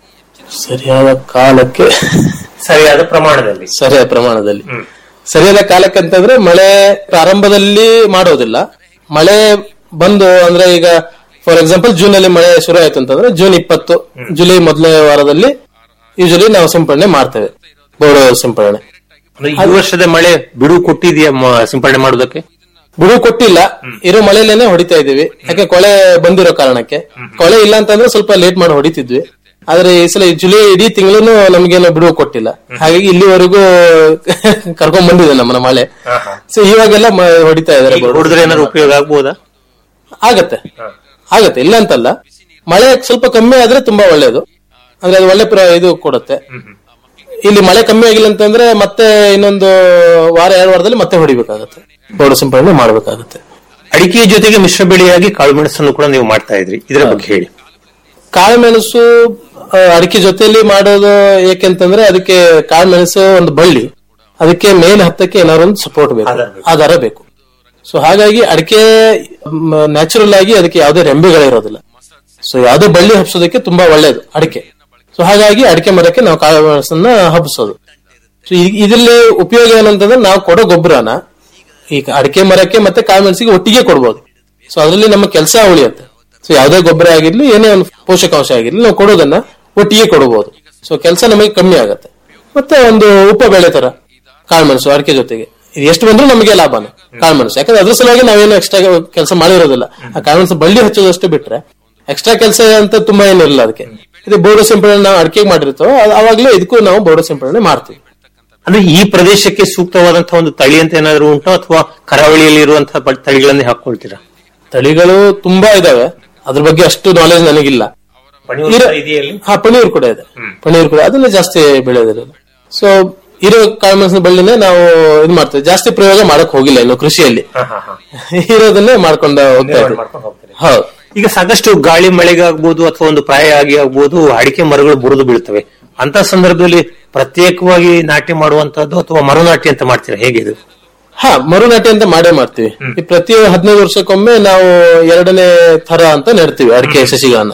ಸರಿಯಾದ ಕಾಲಕ್ಕೆ ಸರಿಯಾದ ಪ್ರಮಾಣದಲ್ಲಿ ಸರಿಯಾದ ಪ್ರಮಾಣದಲ್ಲಿ ಸರಿಯಾದ ಕಾಲಕ್ಕೆ ಅಂತಂದ್ರೆ ಮಳೆ ಪ್ರಾರಂಭದಲ್ಲಿ ಮಾಡೋದಿಲ್ಲ ಮಳೆ ಬಂದು ಅಂದ್ರೆ ಈಗ ಫಾರ್ ಎಕ್ಸಾಂಪಲ್ ಜೂನ್ ಅಲ್ಲಿ ಮಳೆ ಶುರು ಆಯ್ತು ಅಂತಂದ್ರೆ ಜೂನ್ ಇಪ್ಪತ್ತು ಜುಲೈ ಮೊದಲನೇ ವಾರದಲ್ಲಿ ಯೂಶಲಿ ನಾವು ಸಿಂಪಡಣೆ ಮಾಡ್ತೇವೆ ಬೋರ್ಡ್ ಸಿಂಪಡಣೆ ಅಂದ್ರೆ ಈ ವರ್ಷದ ಮಳೆ ಬಿಡುವು ಕೊಟ್ಟಿದೆಯಾ ಮ- ಸಿಂಪಡಣೆ ಮಾಡೋದಕ್ಕೆ ಬಿಡುವು ಕೊಟ್ಟಿಲ್ಲ ಇರೋ ಮಳೆಲೇನೆ ಹೊಡಿತಾ ಇದೀವಿ ಯಾಕೆ ಕೊಳೆ ಬಂದಿರೋ ಕಾರಣಕ್ಕೆ ಕೊಳೆ ಇಲ್ಲ ಅಂತಂದ್ರೆ ಸ್ವಲ್ಪ ಲೇಟ್ ಮಾಡಿ ಹೊಡಿತಿದ್ವಿ ಆದ್ರೆ ಈ ಸಲ ಈ ಜುಲೈ ಇಡೀ ತಿಂಗಳು ನಮ್ಗೇನು ಬಿಡುವು ಕೊಟ್ಟಿಲ್ಲ ಹಾಗಾಗಿ ಇಲ್ಲಿವರೆಗೂ ಕರ್ಕೊಂಡ್ ಬಂದಿದೆ ನಮ್ಮನ್ನ ಮಳೆ ಸೊ ಇವಾಗೆಲ್ಲ ಮ- ಹೊಡಿತಾ ಇದಾರೆ ಹೊಡೆದ್ರೆ ಏನಾದ್ರು ಉಪಯೋಗ ಆಗ್ಬೋದಾ ಆಗತ್ತೆ ಆಗತ್ತೆ ಇಲ್ಲ ಅಂತಲ್ಲ ಮಳೆ ಸ್ವಲ್ಪ ಕಮ್ಮಿ ಆದ್ರೆ ತುಂಬಾ ಒಳ್ಳೇದು ಅಂದ್ರೆ ಅದು ಒಳ್ಳೆ ಪ್ರ- ಇದು ಕೊಡುತ್ತೆ ಇಲ್ಲಿ ಮಳೆ ಕಮ್ಮಿ ಆಗಿಲ್ಲ ಅಂತಂದ್ರೆ ಮತ್ತೆ ಇನ್ನೊಂದು ವಾರ ಎರಡು ವಾರದಲ್ಲಿ ಮತ್ತೆ ಹೊಡಿಬೇಕಾಗತ್ತೆ ಬೋರ್ಡ್ ಸಿಂಪಡಣೆ ಮಾಡ್ಬೇಕಾಗತ್ತೆ ಅಡಿಕೆಯ ಜೊತೆಗೆ ಮಿಶ್ರ ಬೆಳೆಯಾಗಿ ಕಾಳು ಮೆಣಸನ್ನು ಕೂಡ ನೀವು ಮಾಡ್ತಾ ಇದ್ರಿ ಇದರ ಬಗ್ಗೆ ಹೇಳಿ ಕಾಳುಮೆಣಸು ಆ, ಅಡಿಕೆ ಜೊತೆಯಲ್ಲಿ ಮಾಡೋದು ಏಕೆಂತಂದ್ರೆ ಅದಕ್ಕೆ ಕಾಳುಮೆಣಸು ಒಂದು ಬಳ್ಳಿ ಅದಕ್ಕೆ ಮೇಲೆ ಹತ್ತಕ್ಕೆ ಏನಾದ್ರು ಒಂದು ಸಪೋರ್ಟ್ ಬೇಕು ಆಧಾರ ಬೇಕು ಸೊ ಹಾಗಾಗಿ ಅಡಿಕೆ ನ್ಯಾಚುರಲ್ ಆಗಿ ಅದಕ್ಕೆ ಯಾವುದೇ ರೆಂಬೆಗಳಿರೋದಿಲ್ಲ ಸೊ ಯಾವುದೇ ಬಳ್ಳಿ ಹಬ್ಸೋದಕ್ಕೆ ತುಂಬಾ ಒಳ್ಳೇದು ಅಡಿಕೆ ಸೊ ಹಾಗಾಗಿ ಅಡಿಕೆ ಮರಕ್ಕೆ ನಾವು ಕಾಳುಮೆಣಸನ್ನ ಹಬ್ಸೋದು ಸೊ ಇದರಲ್ಲಿ ಉಪಯೋಗ ಏನಂತಂದ್ರೆ ನಾವು ಕೊಡೋ ಗೊಬ್ಬರನ ಈಗ ಅಡಿಕೆ ಮರಕ್ಕೆ ಮತ್ತೆ ಕಾಳುಮೆಣಸಿಗೆ ಒಟ್ಟಿಗೆ ಕೊಡ್ಬೋದು ಸೊ ಅದರಲ್ಲಿ ನಮ್ಮ ಕೆಲಸ ಉಳಿಯುತ್ತೆ ಸೊ ಯಾವುದೇ ಗೊಬ್ಬರ ಆಗಿರ್ಲಿ ಏನೇ ಒಂದು ಪೋಷಕಾಂಶ ಆಗಿರ್ಲಿ ನಾವು ಕೊಡೋದನ್ನ ಒಟ್ಟಿಗೆ ಕೊಡಬಹುದು ಸೊ ಕೆಲಸ ನಮಗೆ ಕಮ್ಮಿ ಆಗತ್ತೆ ಮತ್ತೆ ಒಂದು ಉಪ ಬೆಳೆ ತರ ಕಾಳುಮೆಣಸು ಅಡಿಕೆ ಜೊತೆಗೆ ಇದು ಎಷ್ಟು ಬಂದ್ರೂ ನಮಗೆ ಲಾಭನೇ ಕಾಳುಮೆಣಸು ಯಾಕಂದ್ರೆ ಅದ್ರ ಸಲುವಾಗಿ ನಾವೇನು ಎಕ್ಸ್ಟ್ರಾ ಕೆಲಸ ಮಾಡಿರೋದಿಲ್ಲ ಆ ಕಾಳುಮೆಣಸು ಬಳ್ಳಿ ಹಚ್ಚೋದಷ್ಟು ಬಿಟ್ರೆ ಎಕ್ಸ್ಟ್ರಾ ಕೆಲಸ ಅಂತ ತುಂಬಾ ಏನಿರಲ್ಲ ಅದಕ್ಕೆ ಇದು ಬೋರ್ಡು ಸಿಂಪಡಣೆ ನಾವು ಅಡಿಕೆಗೆ ಮಾಡಿರ್ತೇವೆ ಅದ್- ಅವಾಗ್ಲೇ ಇದಕ್ಕೂ ನಾವು ಬೋರ್ಡು ಸಿಂಪಡಣೆ ಮಾಡ್ತೀವಿ ಅಂದ್ರೆ ಈ ಪ್ರದೇಶಕ್ಕೆ ಸೂಕ್ತವಾದಂತಹ ಒಂದು ತಳಿ ಅಂತ ಏನಾದ್ರು ಉಂಟೋ ಅಥವಾ ಕರಾವಳಿಯಲ್ಲಿ ಇರುವಂತಹ ಬ- ತಳಿಗಳನ್ನೇ ಹಾಕೊಳ್ತೀರಾ ತಳಿಗಳು ತುಂಬಾ ಇದಾವೆ ಅದ್ರ ಬಗ್ಗೆ ಅಷ್ಟು ನಾಲೆಜ್ ನನಗಿಲ್ಲ ಇರೋ- ಹಾ ಪನೀರ್ ಕೂಡ ಇದೆ ಪನೀರ್ ಕೂಡ ಅದನ್ನ ಜಾಸ್ತಿ ಬೆಳೆಯೋದಿಲ್ಲ ಸೊ ಇರೋ ಕಾಳುಮೆಣಸಿನ ಬಳ್ಳಿನೇ ನಾವು ಇದು ಮಾಡ್ತೇವೆ ಜಾಸ್ತಿ ಪ್ರಯೋಗ ಮಾಡಕ್ ಹೋಗಿಲ್ಲ ಇನ್ನು ಕೃಷಿಯಲ್ಲಿ ಇರೋದನ್ನೇ ಮಾಡ್ಕೊಂಡು ಹೋಗ್ತಾ ಇದ್ದೀವಿ ಹೌದು ಈಗ ಸಾಕಷ್ಟು ಗಾಳಿ ಮಳೆಗೆ ಆಗ್ಬೋದು ಅಥವಾ ಒಂದು ಪ್ರಾಯ ಆಗಿ ಆಗ್ಬೋದು ಅಡಿಕೆ ಮರಗಳು ಬುರಿದು ಬೀಳ್ತವೆ ಅಂತ ಸಂದರ್ಭದಲ್ಲಿ ಪ್ರತ್ಯೇಕವಾಗಿ ನಾಟಿ ಮಾಡುವಂತದ್ದು ಅಥವಾ ಮರುನಾಟಿ ಅಂತ ಮಾಡ್ತೀರಾ ಹೇಗೆ ಇದು ಹಾ ಮರುನಾಟಿ ಅಂತ ಮಾಡೇ ಮಾಡ್ತೀವಿ ಈ ಪ್ರತಿ ಹದಿನೈದು ವರ್ಷಕ್ಕೊಮ್ಮೆ ನಾವು ಎರಡನೇ ಥರ ಅಂತ ನೆಡ್ತೀವಿ ಅಡಿಕೆ ಸಸಿಗಳನ್ನ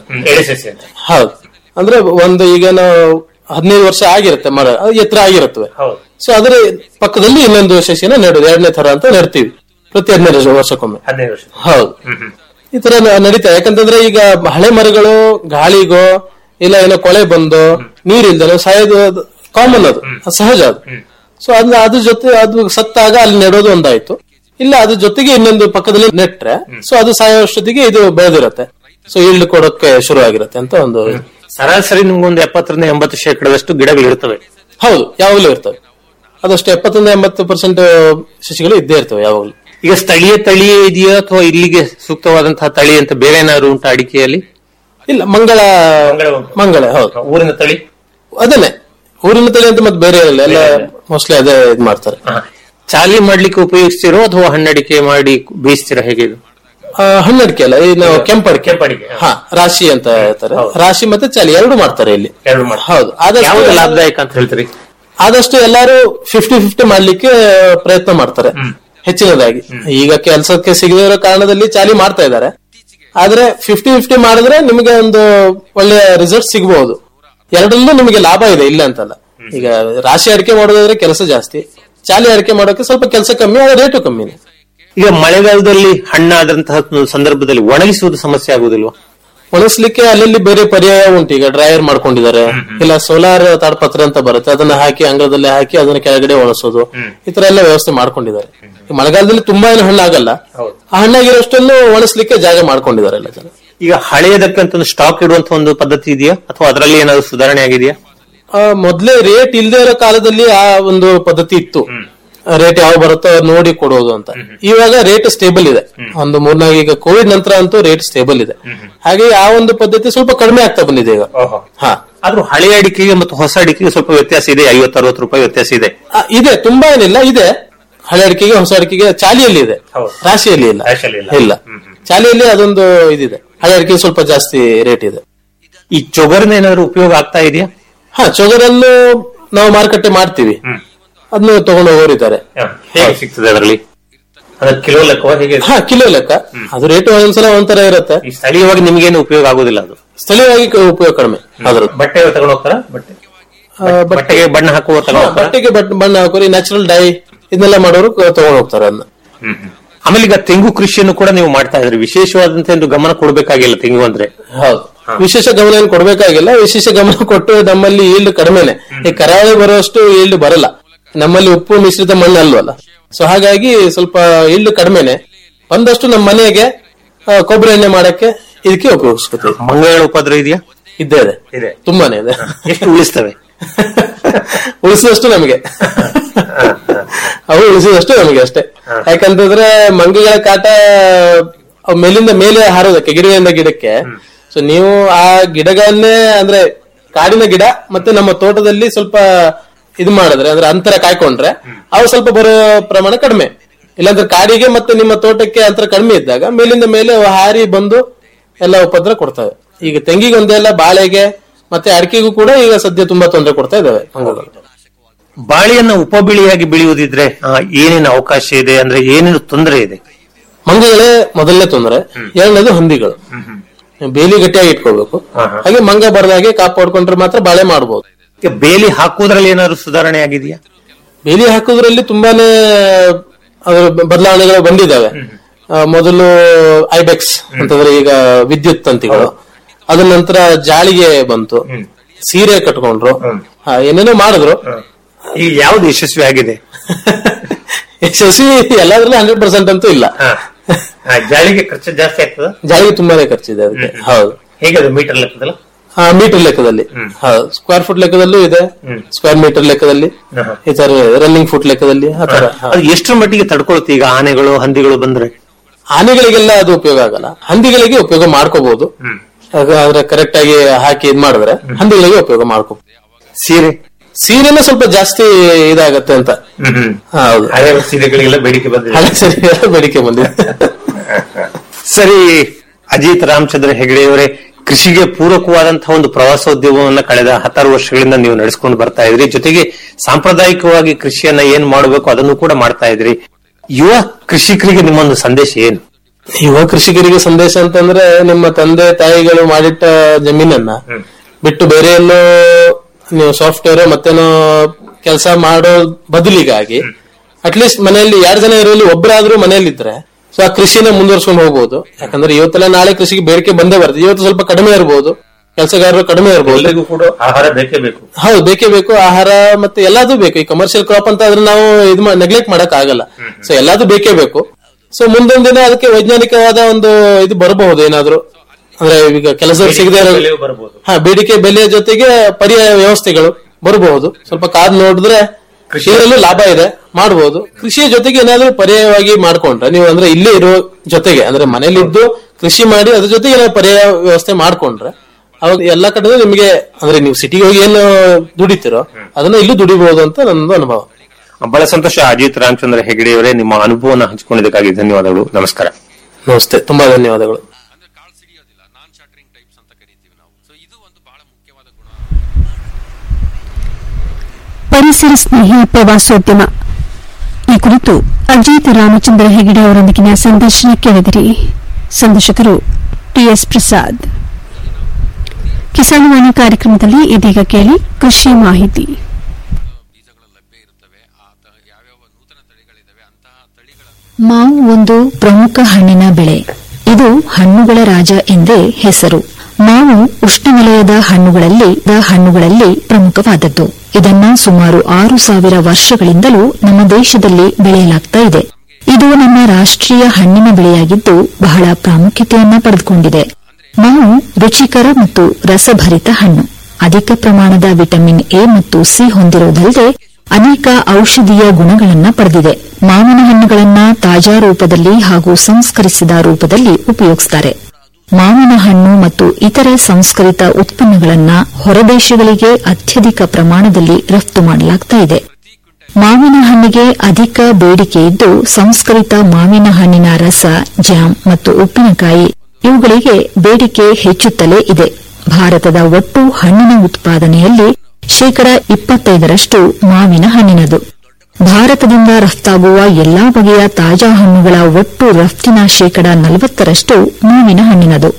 ಹೌದು ಅಂದ್ರೆ ಒಂದು ಈಗ ನಾವು ಹದಿನೈದು ವರ್ಷ ಆಗಿರುತ್ತೆ ಮರ ಅದು ಎತ್ತರ ಆಗಿರುತ್ತವೆ ಸೊ ಅದರ ಪಕ್ಕದಲ್ಲಿ ಇನ್ನೊಂದು ಸಸಿನ ನೆಡೋದು ಎರಡನೇ ಥರ ಅಂತ ನೆಡ್ತೀವಿ ಪ್ರತಿ ಹದಿನೈದು ವರ್ಷಕ್ಕೊಮ್ಮೆ ಹದಿನೈದು ವರ್ಷ ಹೌದು ಈ ತರ ನ- ನಡೀತಾ ಯಾಕಂತಂದ್ರೆ ಈಗ ಹಳೆ ಮರಗಳು ಗಾಳಿಗೋ ಇಲ್ಲ ಏನೋ ಕೊಳೆ ಬಂದು ನೀರಿಲ್ದನೋ ಸಾಯೋದು ಕಾಮನ್ ಅದು ಅದು ಸಹಜ ಅದು ಸೊ ಅದ್ ಅದ್ರ ಜೊತೆ ಅದು ಸತ್ತಾಗ ಅಲ್ಲಿ ನೆಡೋದು ಒಂದಾಯ್ತು ಇಲ್ಲ ಅದ್ರ ಜೊತೆಗೆ ಇನ್ನೊಂದು ಪಕ್ಕದಲ್ಲಿ ನೆಟ್ರೆ ಸೊ ಅದು ಸಾಯೋಷ್ಟೊತ್ತಿಗೆ ಇದು ಬೆಳೆದಿರತ್ತೆ ಸೊ ಈಲ್ಡ್ ಕೊಡೋಕೆ ಶುರು ಆಗಿರತ್ತೆ ಅಂತ ಒಂದು ಸರಾಸರಿ ನಿಮ್ಗೊಂದು ಎಪ್ಪತ್ತರಿಂದ ಎಂಬತ್ತು ಶೇಕಡದಷ್ಟು ಗಿಡಗಳು ಇರ್ತವೆ ಹೌದು ಯಾವಾಗ್ಲೂ ಇರ್ತವೆ ಅದಷ್ಟು ಎಪ್ಪತ್ತರಿಂದ ಎಂಬತ್ತು ಪರ್ಸೆಂಟ್ ಸಸಿಗಳು ಇದ್ದೇ ಇರ್ತವೆ ಯಾವಾಗ್ಲೂ ಈಗ ಸ್ಥಳೀಯ ತಳಿಯೇ ಇದೆಯಾ ಅಥವಾ ಇಲ್ಲಿಗೆ ಸೂಕ್ತವಾದಂತಹ ತಳಿ ಅಂತ ಬೇರೆ ಏನಾದ್ರು ಉಂಟಾ ಅಡಿಕೆಯಲ್ಲಿ ಇಲ್ಲ ಮಂಗಳ ಮಂಗಳ ಹೌದು ಊರಿನ ತಳಿ ಅದನ್ನೇ ಊರಿನ ತಳಿ ಅಂತ ಮತ್ತೆ ಬೇರೆ ಇಲ್ಲ ಎಲ್ಲ ಮೋಸ್ಟ್ಲಿ ಅದೇ ಇದ್ ಮಾಡ್ತಾರೆ ಚಾಲಿ ಮಾಡ್ಲಿಕ್ಕೆ ಉಪಯೋಗಿಸ್ತಿರೋ ಅಥವಾ ಹಣ್ಣಡಿಕೆ ಮಾಡಿ ಬೇಯಿಸ್ತೀರಾ ಹೇಗೆ ಇದು ಆ, ಹಣ್ಣಡಿಕೆ ಅಲ್ಲ ಈ ನಾವು ಕೆಂಪಡಿಕೆ ಹಾ ರಾಶಿ ಅಂತ ಹೇಳ್ತಾರೆ ರಾಶಿ ಮತ್ತೆ ಚಳಿ ಎರಡು ಮಾಡ್ತಾರೆ ಇಲ್ಲಿ ಹೌದು ಯಾವ್ದು ಆದಷ್ಟು ಲಾಭದಾಯಕ ಅಂತ ಹೇಳ್ತೀರಿ ಆದಷ್ಟು ಎಲ್ಲರೂ ಫಿಫ್ಟಿ ಫಿಫ್ಟಿ ಮಾಡ್ಲಿಕ್ಕೆ ಪ್ರಯತ್ನ ಮಾಡ್ತಾರೆ ಹೆಚ್ಚಿನದಾಗಿ ಈಗ ಕೆಲಸಕ್ಕೆ ಸಿಗದೇ ಇರೋ ಕಾರಣದಲ್ಲಿ ಚಾಲಿ ಮಾಡ್ತಾ ಇದ್ದಾರೆ ಆದ್ರೆ ಫಿಫ್ಟಿ ಫಿಫ್ಟಿ ಮಾಡಿದ್ರೆ ನಿಮಗೆ ಒಂದು ಒಳ್ಳೆಯ ರಿಸಲ್ಟ್ ಸಿಗಬಹುದು ಎರಡರಲ್ಲೂ ನಿಮಗೆ ಲಾಭ ಇದೆ ಇಲ್ಲ ಅಂತಲ್ಲ ಈಗ ರಾಶಿ ಅಡಿಕೆ ಮಾಡೋದಾದ್ರೆ ಕೆಲಸ ಜಾಸ್ತಿ ಚಾಲಿ ಅಡಿಕೆ ಮಾಡೋಕೆ ಸ್ವಲ್ಪ ಕೆಲಸ ಕಮ್ಮಿ ಆದ್ರೆ ರೇಟು ಕಮ್ಮಿನೇ ಈಗ ಮಳೆಗಾಲದಲ್ಲಿ ಹಣ್ಣಾದಂತಹ ಸಂದರ್ಭದಲ್ಲಿ ಒಣಗಿಸುವುದು ಸಮಸ್ಯೆ ಆಗುದಿಲ್ವಾ ಒಣಗಿಸ್ಲಿಕ್ಕೆ ಅಲ್ಲಲ್ಲಿ ಬೇರೆ ಪರ್ಯಾಯ ಉಂಟು ಈಗ ಡ್ರೈಯರ್ ಮಾಡ್ಕೊಂಡಿದ್ದಾರೆ ಇಲ್ಲ ಸೋಲಾರ್ ತಾಡ್ಪತ್ರ ಅಂತ ಬರುತ್ತೆ ಅದನ್ನ ಹಾಕಿ ಅಂಗಳದಲ್ಲಿ ಹಾಕಿ ಅದನ್ನ ಕೆಳಗಡೆ ಒಣಸೋದು ಈ ತರ ಎಲ್ಲ ವ್ಯವಸ್ಥೆ ಮಾಡ್ಕೊಂಡಿದ್ದಾರೆ ಈ ಮಳೆಗಾಲದಲ್ಲಿ ತುಂಬಾ ಏನು ಹಣ್ಣಾಗಲ್ಲ ಆ ಹಣ್ಣಾಗಿರೋಷ್ಟನ್ನು ಒಣಸ್ಲಿಕ್ಕೆ ಜಾಗ ಮಾಡ್ಕೊಂಡಿದ್ದಾರೆ ಎಲ್ಲ ಜನ ಈಗ ಹಳೆಯದಕ್ಕಂತ ಒಂದು ಸ್ಟಾಕ್ ಇಡುವಂತ ಒಂದು ಪದ್ಧತಿ ಇದೆಯಾ ಅಥವಾ ಅದರಲ್ಲಿ ಏನಾದ್ರು ಸುಧಾರಣೆ ಆಗಿದೆಯಾ ಆ, ಮೊದ್ಲೇ ರೇಟ್ ಇಲ್ದೇ ಇರೋ ಕಾಲದಲ್ಲಿ ಆ ಒಂದು ಪದ್ಧತಿ ಇತ್ತು ರೇಟ್ ಯಾವ ಬರುತ್ತೋ ಅದ್ ನೋಡಿ ಕೊಡೋದು ಅಂತ ಇವಾಗ ರೇಟ್ ಸ್ಟೇಬಲ್ ಇದೆ ಒಂದು ಮೂರ್ನಾಲ್ಕು ಈಗ ಕೋವಿಡ್ ನಂತರ ಅಂತೂ ರೇಟ್ ಸ್ಟೇಬಲ್ ಇದೆ ಹಾಗೆ ಆ ಒಂದು ಪದ್ಧತಿ ಸ್ವಲ್ಪ ಕಡಿಮೆ ಆಗ್ತಾ ಬಂದಿದೆ ಈಗ ಹಾ ಆದ್ರೂ ಹಳೆಯ ಅಡಿಕೆಗೆ ಮತ್ತು ಹೊಸ ಅಡಿಕೆಗೆ ಸ್ವಲ್ಪ ವ್ಯತ್ಯಾಸ ಇದೆ ಐವತ್ತು ಅರವತ್ತು ರೂಪಾಯಿ ವ್ಯತ್ಯಾಸ ಇದೆ ಆ, ಇದೆ ತುಂಬಾ ಏನಿಲ್ಲ ಇದೆ ಹಳೆ ಅಡಿಕೆಗೆ ಹೊಸ ಅಡಿಕೆಗೆ ಚಾಲಿಯಲ್ಲಿ ಇದೆ ರಾಶಿಯಲ್ಲಿ ಇಲ್ಲ ಇಲ್ಲ ಚಾಲಿಯಲ್ಲಿ ಅದೊಂದು ಇದಿದೆ ಹಳೆ ಅಡಿಕೆ ಸ್ವಲ್ಪ ಜಾಸ್ತಿ ರೇಟ್ ಇದೆ ಈ ಚೊಗರಿನ ಏನಾದ್ರು ಉಪಯೋಗ ಆಗ್ತಾ ಇದೆಯಾ ಹಾ ಚೊಗರನ್ನು ನಾವು ಮಾರುಕಟ್ಟೆ ಮಾಡ್ತೀವಿ ಅದನ್ನು ತಗೊಂಡು ಹೋಗೋರಿದ್ದಾರೆ ಹೇಗೆ ಸಿಗ್ತದೆ ಅದರಲ್ಲಿ ಅದ್ರ ಕಿಲೋ ಲೆಕ್ಕ ಹೇಗೆ ಹಾ ಕಿಲೋ ಲೆಕ್ಕ ಅದು ರೇಟ್ ಒಂದ್ಸಲ ಒಂಥರ ಇರುತ್ತೆ ಈ ಸ್ಥಳೀಯವಾಗಿ ನಿಮಗೇನು ಉಪಯೋಗ ಆಗುದಿಲ್ಲ ಅದು ಸ್ಥಳೀಯವಾಗಿ ಕ- ಉಪಯೋಗ ಕಡಿಮೆ ಅದ್ರದ್ದು ಬಟ್ಟೆ ತಗೊಂಡು ಹೋಗ್ತಾರ ಬಟ್ಟೆ ಆ, ಬಟ್- ಬಟ್ಟೆಗೆ ಬಣ್ಣ ಹಾಕುವ ಹಾ, ಬಟ್ಟೆಗೆ ಬಟ್- ಬಣ್ಣ ಹಾಕೋರಿ ನ್ಯಾಚುರಲ್ ಡೈ ಇದನ್ನೆಲ್ಲ ಮಾಡೋರು ಕ- ತಗೊಂಡು ಹೋಗ್ತಾರೆ ಅದನ್ನ ಆಮೇಲೆ ಈಗ ತೆಂಗು ಕೃಷಿಯನ್ನು ಕೂಡ ನೀವು ಮಾಡ್ತಾ ಇದ್ರಿ ವಿಶೇಷವಾದಂತ ಒಂದು ಗಮನ ಕೊಡಬೇಕಾಗಿಲ್ಲ ತೆಂಗು ಅಂದ್ರೆ ಹೌದು ವಿಶೇಷ ಗಮನ ಏನು ಕೊಡ್ಬೇಕಾಗಿಲ್ಲ ವಿಶೇಷ ಗಮನ ಕೊಟ್ಟು ನಮ್ಮಲ್ಲಿ ಈಲ್ಡ್ ಕಡಿಮೆನೆ ಈ ಕರಾವಳಿ ಬರುವಷ್ಟು ಈಲ್ಡ್ ಬರಲ್ಲ ನಮ್ಮಲ್ಲಿ ಉಪ್ಪು ಮಿಶ್ರಿತ ಮಣ್ಣು ಅಲ್ವಲ್ಲ ಸೊ ಹಾಗಾಗಿ ಸ್ವಲ್ಪ ಈಲ್ಡ್ ಕಡಿಮೆನೆ ಒಂದಷ್ಟು ನಮ್ಮ ಮನೆಗೆ ಆ, ಕೊಬ್ಬರಿ ಎಣ್ಣೆ ಮಾಡಕ್ಕೆ ಇದಕ್ಕೆ ಉಪಯೋಗಿಸ್ಕೊತೀವಿ ಮಂಗಗಳ ಉಪದ್ರ ಇದೆಯಾ ಇದ್ದೇ ಇದೆ ಇದೆ ತುಂಬಾನೇ ಇದೆ ಎಷ್ಟು ಉಳಿಸ್ತವೆ ಉಳಿಸಿದಷ್ಟು ನಮಗೆ ಅವು ಉಳಿಸಿದಷ್ಟು ನಮಗೆ ಅಷ್ಟೇ ಯಾಕಂತಂದ್ರೆ ಮಂಗಗಳ ಕಾಟ ಅವ್ ಮೇಲಿಂದ ಮೇಲೆ ಹಾರೋದಕ್ಕೆ ಗಿಡದಿಂದ ಗಿಡಕ್ಕೆ ಸೊ ನೀವು ಆ ಗಿಡಗಳನ್ನೇ ಅಂದ್ರೆ ಕಾಡಿನ ಗಿಡ ಮತ್ತೆ ನಮ್ಮ ತೋಟದಲ್ಲಿ ಸ್ವಲ್ಪ ಇದು ಮಾಡಿದ್ರೆ ಅಂದ್ರೆ ಅಂತರ ಕಾಯ್ಕೊಂಡ್ರೆ ಅವು ಸ್ವಲ್ಪ ಬರೋ ಪ್ರಮಾಣ ಕಡಿಮೆ ಇಲ್ಲಾಂದ್ರೆ ಕಾಡಿಗೆ ಮತ್ತೆ ನಿಮ್ಮ ತೋಟಕ್ಕೆ ಅಂತರ ಕಡಿಮೆ ಇದ್ದಾಗ ಮೇಲಿಂದ ಮೇಲೆ ಅವು ಹಾರಿ ಬಂದು ಎಲ್ಲ ಉಪದ್ರ ಕೊಡ್ತವೆ ಈಗ ತೆಂಗಿಗೆ ಒಂದೇ ಅಲ್ಲ ಬಾಳೆಗೆ ಮತ್ತೆ ಅಡಿಕೆಗೂ ಕೂಡ ಈಗ ಸದ್ಯ ತುಂಬಾ ತೊಂದರೆ ಕೊಡ್ತಾ ಇದಾವೆ ಮಂಗಗಳು ಬಾಳೆಯನ್ನ ಉಪಬೆಳೆಯಾಗಿ ಬೆಳೆಯುವುದಿದ್ರೆ ಆ, ಏನೇನು ಅವಕಾಶ ಇದೆ ಅಂದ್ರೆ ಏನೇನು ತೊಂದರೆ ಇದೆ ಮಂಗಗಳೇ ಮೊದಲನೇ ತೊಂದರೆ ಎರಡನೇದು ಹಂದಿಗಳು ಬೇಲಿ ಗಟ್ಟಿಯಾಗಿ ಇಟ್ಕೊಳ್ಬೇಕು ಹಾಗೆ ಮಂಗ ಬರದಾಗೆ ಕಾಪಾಡ್ಕೊಂಡ್ರೆ ಮಾತ್ರ ಬಾಳೆ ಮಾಡಬಹುದು ಈಗ ಬೇಲಿ ಹಾಕುವುದ್ರಲ್ಲಿ ಏನಾದ್ರು ಸುಧಾರಣೆ ಆಗಿದೆಯಾ ಬೇಲಿ ಹಾಕುವುದರಲ್ಲಿ ತುಂಬಾನೇ ಅದರ ಬದಲಾವಣೆಗಳು ಬಂದಿದ್ದಾವೆ ಆ, ಮೊದಲು ಐಬೆಕ್ಸ್ ಅಂತಂದ್ರೆ ಈಗ ವಿದ್ಯುತ್ ತಂತಿಗಳು ಅದ ನಂತರ ಜಾಳಿಗೆ ಬಂತು ಸೀರೆ ಕಟ್ಕೊಂಡ್ರು ಆ, ಏನೇನೋ ಮಾಡಿದ್ರು ಈಗ ಯಾವ್ದು ಯಶಸ್ವಿ ಆಗಿದೆ ಯಶಸ್ವಿ ಎಲ್ಲಾದ್ರಲ್ಲಿ ಹಂಡ್ರೆಡ್ ಪರ್ಸೆಂಟ್ ಅಂತೂ ಇಲ್ಲ ಆ, ಜಾಳಿಗೆ ಖರ್ಚು ಜಾಸ್ತಿ ಆಗ್ತದ ಜಾಳಿಗೆ ತುಂಬಾನೇ ಖರ್ಚಿದೆ ಅದಕ್ಕೆ ಹೌದು ಹೇಗದು ಮೀಟರ್ ಲೆಕ್ಕದಲ್ಲ ಮೀಟರ್ ಲೆಕ್ಕದಲ್ಲಿ ಹೌದು ಸ್ಕ್ವೇರ್ ಫುಟ್ ಲೆಕ್ಕದಲ್ಲೂ ಇದೆ ಸ್ಕ್ವೇರ್ ಮೀಟರ್ ಲೆಕ್ಕದಲ್ಲಿ ಈ ತರ ರನ್ನಿಂಗ್ ಫುಟ್ ಲೆಕ್ಕದಲ್ಲಿ ಆ ತರ ಹೌದು. ಅದು ಎಷ್ಟರ ಮಟ್ಟಿಗೆ ತಡ್ಕೊಳುತ್ತೆ ಈಗ ಆನೆಗಳು ಹಂದಿಗಳು ಬಂದ್ರೆ ಆನೆಗಳಿಗೆಲ್ಲ ಅದು ಉಪಯೋಗ ಆಗಲ್ಲ ಹಂದಿಗಳಿಗೆ ಉಪಯೋಗ ಮಾಡ್ಕೋಬಹುದು ಆದ್ರೆ ಕರೆಕ್ಟ್ ಆಗಿ ಹಾಕಿ ಇದ್ ಮಾಡಿದ್ರೆ ಹಂದಿಗಳಿಗೆ ಉಪಯೋಗ ಮಾಡ್ಕೋಬಹುದು ಸೀರೆ ಸೀರೆನೇ ಸ್ವಲ್ಪ ಜಾಸ್ತಿ ಇದಾಗತ್ತೆ ಅಂತ ಹೌದು ಹಳೆ ಸೀರೆಗಳಿಗೆಲ್ಲ ಬೇಡಿಕೆ ಬಂದಿದೆ ಹಳೆ ಸರಿ ಬೇಡಿಕೆ ಬಂದಿದೆ ಸರಿ ಅಜಿತ್ ರಾಮಚಂದ್ರ ಹೆಗಡೆಯವರೇ ಕೃಷಿಗೆ ಪೂರಕವಾದಂತಹ ಒಂದು ಪ್ರವಾಸೋದ್ಯಮವನ್ನ ಕಳೆದ ಹತ್ತಾರು ವರ್ಷಗಳಿಂದ ನೀವು ನಡೆಸ್ಕೊಂಡು ಬರ್ತಾ ಇದ್ರಿ ಜೊತೆಗೆ ಸಾಂಪ್ರದಾಯಿಕವಾಗಿ ಕೃಷಿಯನ್ನ ಏನ್ ಮಾಡಬೇಕು ಅದನ್ನು ಕೂಡ ಮಾಡ್ತಾ ಇದ್ರಿ ಯುವ ಕೃಷಿಕರಿಗೆ ನಿಮ್ಮೊಂದು ಸಂದೇಶ ಏನು ಯುವ ಕೃಷಿಕರಿಗೆ ಸಂದೇಶ ಅಂತಂದ್ರೆ ನಿಮ್ಮ ತಂದೆ ತಾಯಿಗಳು ಮಾಡಿಟ್ಟ ಜಮೀನನ್ನ ಬಿಟ್ಟು ಬೇರೆ ಎಲ್ಲೋ ನೀವು ಸಾಫ್ಟ್ವೇರ್ ಮತ್ತೇನೋ ಕೆಲಸ ಮಾಡೋ ಬದಲಿಗಾಗಿ ಅಟ್ಲೀಸ್ಟ್ ಮನೆಯಲ್ಲಿ ಎರಡು ಜನ ಇರೋಲ್ಲಿ ಒಬ್ಬರಾದ್ರೂ ಮನೆಯಲ್ಲಿ ಇದ್ರೆ ಸೊ ಆ ಕೃಷಿನ ಮುಂದುವರ್ಸ್ಕೊಂಡು ಹೋಗ್ಬೋದು ಯಾಕಂದ್ರೆ ಇವತ್ತೆಲ್ಲ ನಾಳೆ ಕೃಷಿಗೆ ಬೇಡಿಕೆ ಬಂದೇ ಬರ್ತದೆ ಇವತ್ತು ಸ್ವಲ್ಪ ಕಡಿಮೆ ಇರ್ಬೋದು ಕೆಲಸಗಾರರು ಕಡಿಮೆ ಇರ್ಬೋದು ಎಲ್ಲರಿಗೂ ಕೂಡ ಆಹಾರ ಬೇಕೇ ಬೇಕು ಹೌದು ಬೇಕೇ ಬೇಕು ಆಹಾರ ಮತ್ತೆ ಎಲ್ಲದೂ ಬೇಕು ಈ ಕಮರ್ಷಿಯಲ್ ಕ್ರಾಪ್ ಅಂತ ಆದ್ರೆ ನಾವು ಇದು ನೆಗ್ಲೆಕ್ಟ್ ಮಾಡಕ್ ಆಗಲ್ಲ ಸೊ ಎಲ್ಲದೂ ಬೇಕೇ ಬೇಕು ಸೊ ಮುಂದೊಂದ್ ದಿನ ಅದಕ್ಕೆ ವೈಜ್ಞಾನಿಕವಾದ ಒಂದು ಇದು ಬರಬಹುದು ಏನಾದ್ರು ಅಂದ್ರೆ ಈಗ ಕೆಲಸ ಸಿಗದೆ ಇರೋ ಬರಬಹುದು ಹಾ ಬೇಡಿಕೆ ಬೆಲೆಯ ಜೊತೆಗೆ ಪರ್ಯಾಯ ವ್ಯವಸ್ಥೆಗಳು ಬರಬಹುದು ಸ್ವಲ್ಪ ಕಾದ್ ನೋಡಿದ್ರೆ ಕೃಷಿಯಲ್ಲೂ ಲಾಭ ಇದೆ ಮಾಡಬಹುದು ಕೃಷಿಯ ಜೊತೆಗೆ ಏನಾದ್ರೂ ಪರ್ಯಾಯವಾಗಿ ಮಾಡ್ಕೊಂಡ್ರೆ ನೀವು ಅಂದ್ರೆ ಇಲ್ಲೇ ಇರೋ ಜೊತೆಗೆ ಅಂದ್ರೆ ಮನೇಲಿದ್ದು ಕೃಷಿ ಮಾಡಿ ಅದ್ರ ಜೊತೆಗೆ ಏನಾದ್ರು ಪರ್ಯಾಯ ವ್ಯವಸ್ಥೆ ಮಾಡ್ಕೊಂಡ್ರೆ ಅವಾಗ ಎಲ್ಲಾ ಕಡೆ ನಿಮಗೆ ಅಂದ್ರೆ ನೀವು ಸಿಟಿಗೆ ಹೋಗಿ ಏನು ದುಡಿತೀರೋ ಅದನ್ನ ಇಲ್ಲೂ ದುಡಿಬಹುದು ಅಂತ ನನ್ನದು ಅನುಭವ ಬಹಳ ಸಂತೋಷ ಅಜಿತ್ ರಾಮಚಂದ್ರ ಹೆಗಡೆಯವರೇ ನಿಮ್ಮ ಅನುಭವನ ಹಂಚಿಕೊಂಡಿದ್ದಕ್ಕಾಗಿ ಧನ್ಯವಾದಗಳು ನಮಸ್ಕಾರ ನಮಸ್ತೆ ತುಂಬಾ ಧನ್ಯವಾದಗಳು ಪರಿಸರ ಸ್ನೇಹಿ ಪ್ರವಾಸೋದ್ಯಮ ಈ ಕುರಿತು ಅಜಿತ್ ರಾಮಚಂದ್ರ ಹೆಗಡೆ ಅವರೊಂದಿಗಿನ ಸಂದರ್ಶನ ಕೇಳಿದಿರಿ ಸಂದರ್ಶಕರು ಟಿಎಸ್ ಪ್ರಸಾದ್ ಕಿಸಾನ್ವಾಣಿ ಕಾರ್ಯಕ್ರಮದಲ್ಲಿ ಇದೀಗ ಕೇಳಿ ಕೃಷಿ ಮಾಹಿತಿ ಮಾವು ಒಂದು ಪ್ರಮುಖ ಹಣ್ಣಿನ ಬೆಳೆ ಇದು ಹಣ್ಣುಗಳ ರಾಜ ಎಂದೇ ಹೆಸರು ಮಾವು ಉಷ್ಣವಲಯದ ಹಣ್ಣುಗಳಲ್ಲಿ ದ ಹಣ್ಣುಗಳಲ್ಲಿ ಪ್ರಮುಖವಾದದ್ದು ಇದನ್ನ ಸುಮಾರು ಆರು ಸಾವಿರ ವರ್ಷಗಳಿಂದಲೂ ನಮ್ಮ ದೇಶದಲ್ಲಿ ಬೆಳೆಯಲಾಗ್ತಾ ಇದೆ ಇದು ನಮ್ಮ ರಾಷ್ಟ್ರೀಯ ಹಣ್ಣಿನ ಬೆಳೆಯಾಗಿದ್ದು ಬಹಳ ಪ್ರಾಮುಖ್ಯತೆಯನ್ನ ಪಡೆದುಕೊಂಡಿದೆ ಮಾವು ರುಚಿಕರ ಮತ್ತು ರಸಭರಿತ ಹಣ್ಣು ಅಧಿಕ ಪ್ರಮಾಣದ ವಿಟಮಿನ್ ಎ ಮತ್ತು ಸಿ ಹೊಂದಿರುವುದಲ್ಲದೆ ಅನೇಕ ಔಷಧೀಯ ಗುಣಗಳನ್ನ ಪಡೆದಿದೆ ಮಾವಿನ ಹಣ್ಣುಗಳನ್ನ ತಾಜಾ ರೂಪದಲ್ಲಿ ಹಾಗೂ ಸಂಸ್ಕರಿಸಿದ ರೂಪದಲ್ಲಿ ಉಪಯೋಗಿಸುತ್ತಾರೆ ಮಾವಿನ ಹಣ್ಣು ಮತ್ತು ಇತರೆ ಸಂಸ್ಕರಿತ ಉತ್ಪನ್ನಗಳನ್ನ ಹೊರದೇಶಗಳಿಗೆ ಅತ್ಯಧಿಕ ಪ್ರಮಾಣದಲ್ಲಿ ರಫ್ತು ಮಾಡಲಾಗ್ತಾ ಇದೆ ಮಾವಿನ ಹಣ್ಣಿಗೆ ಅಧಿಕ ಬೇಡಿಕೆ ಇದ್ದು ಸಂಸ್ಕರಿತ ಮಾವಿನ ಹಣ್ಣಿನ ರಸ ಜಾಮ್ ಮತ್ತು ಉಪ್ಪಿನಕಾಯಿ ಇವುಗಳಿಗೆ ಬೇಡಿಕೆ ಹೆಚ್ಚುತ್ತಲೇ ಇದೆ ಭಾರತದ ಒಟ್ಟು ಹಣ್ಣಿನ ಉತ್ಪಾದನೆಯಲ್ಲಿ ಶೇಕಡ ಇಪ್ಪತ್ತೈದರಷ್ಟು ಮಾವಿನ ಹಣ್ಣಿನದು ಭಾರತದಿಂದ ರಫ್ತಾಗುವ ಎಲ್ಲಾ ಬಗೆಯ ತಾಜಾ ಹಣ್ಣುಗಳ ಒಟ್ಟು ರಫ್ತಿನ ಶೇಕಡ ನಲವತ್ತರಷ್ಟು ಮಾವಿನ ಹಣ್ಣಿನದು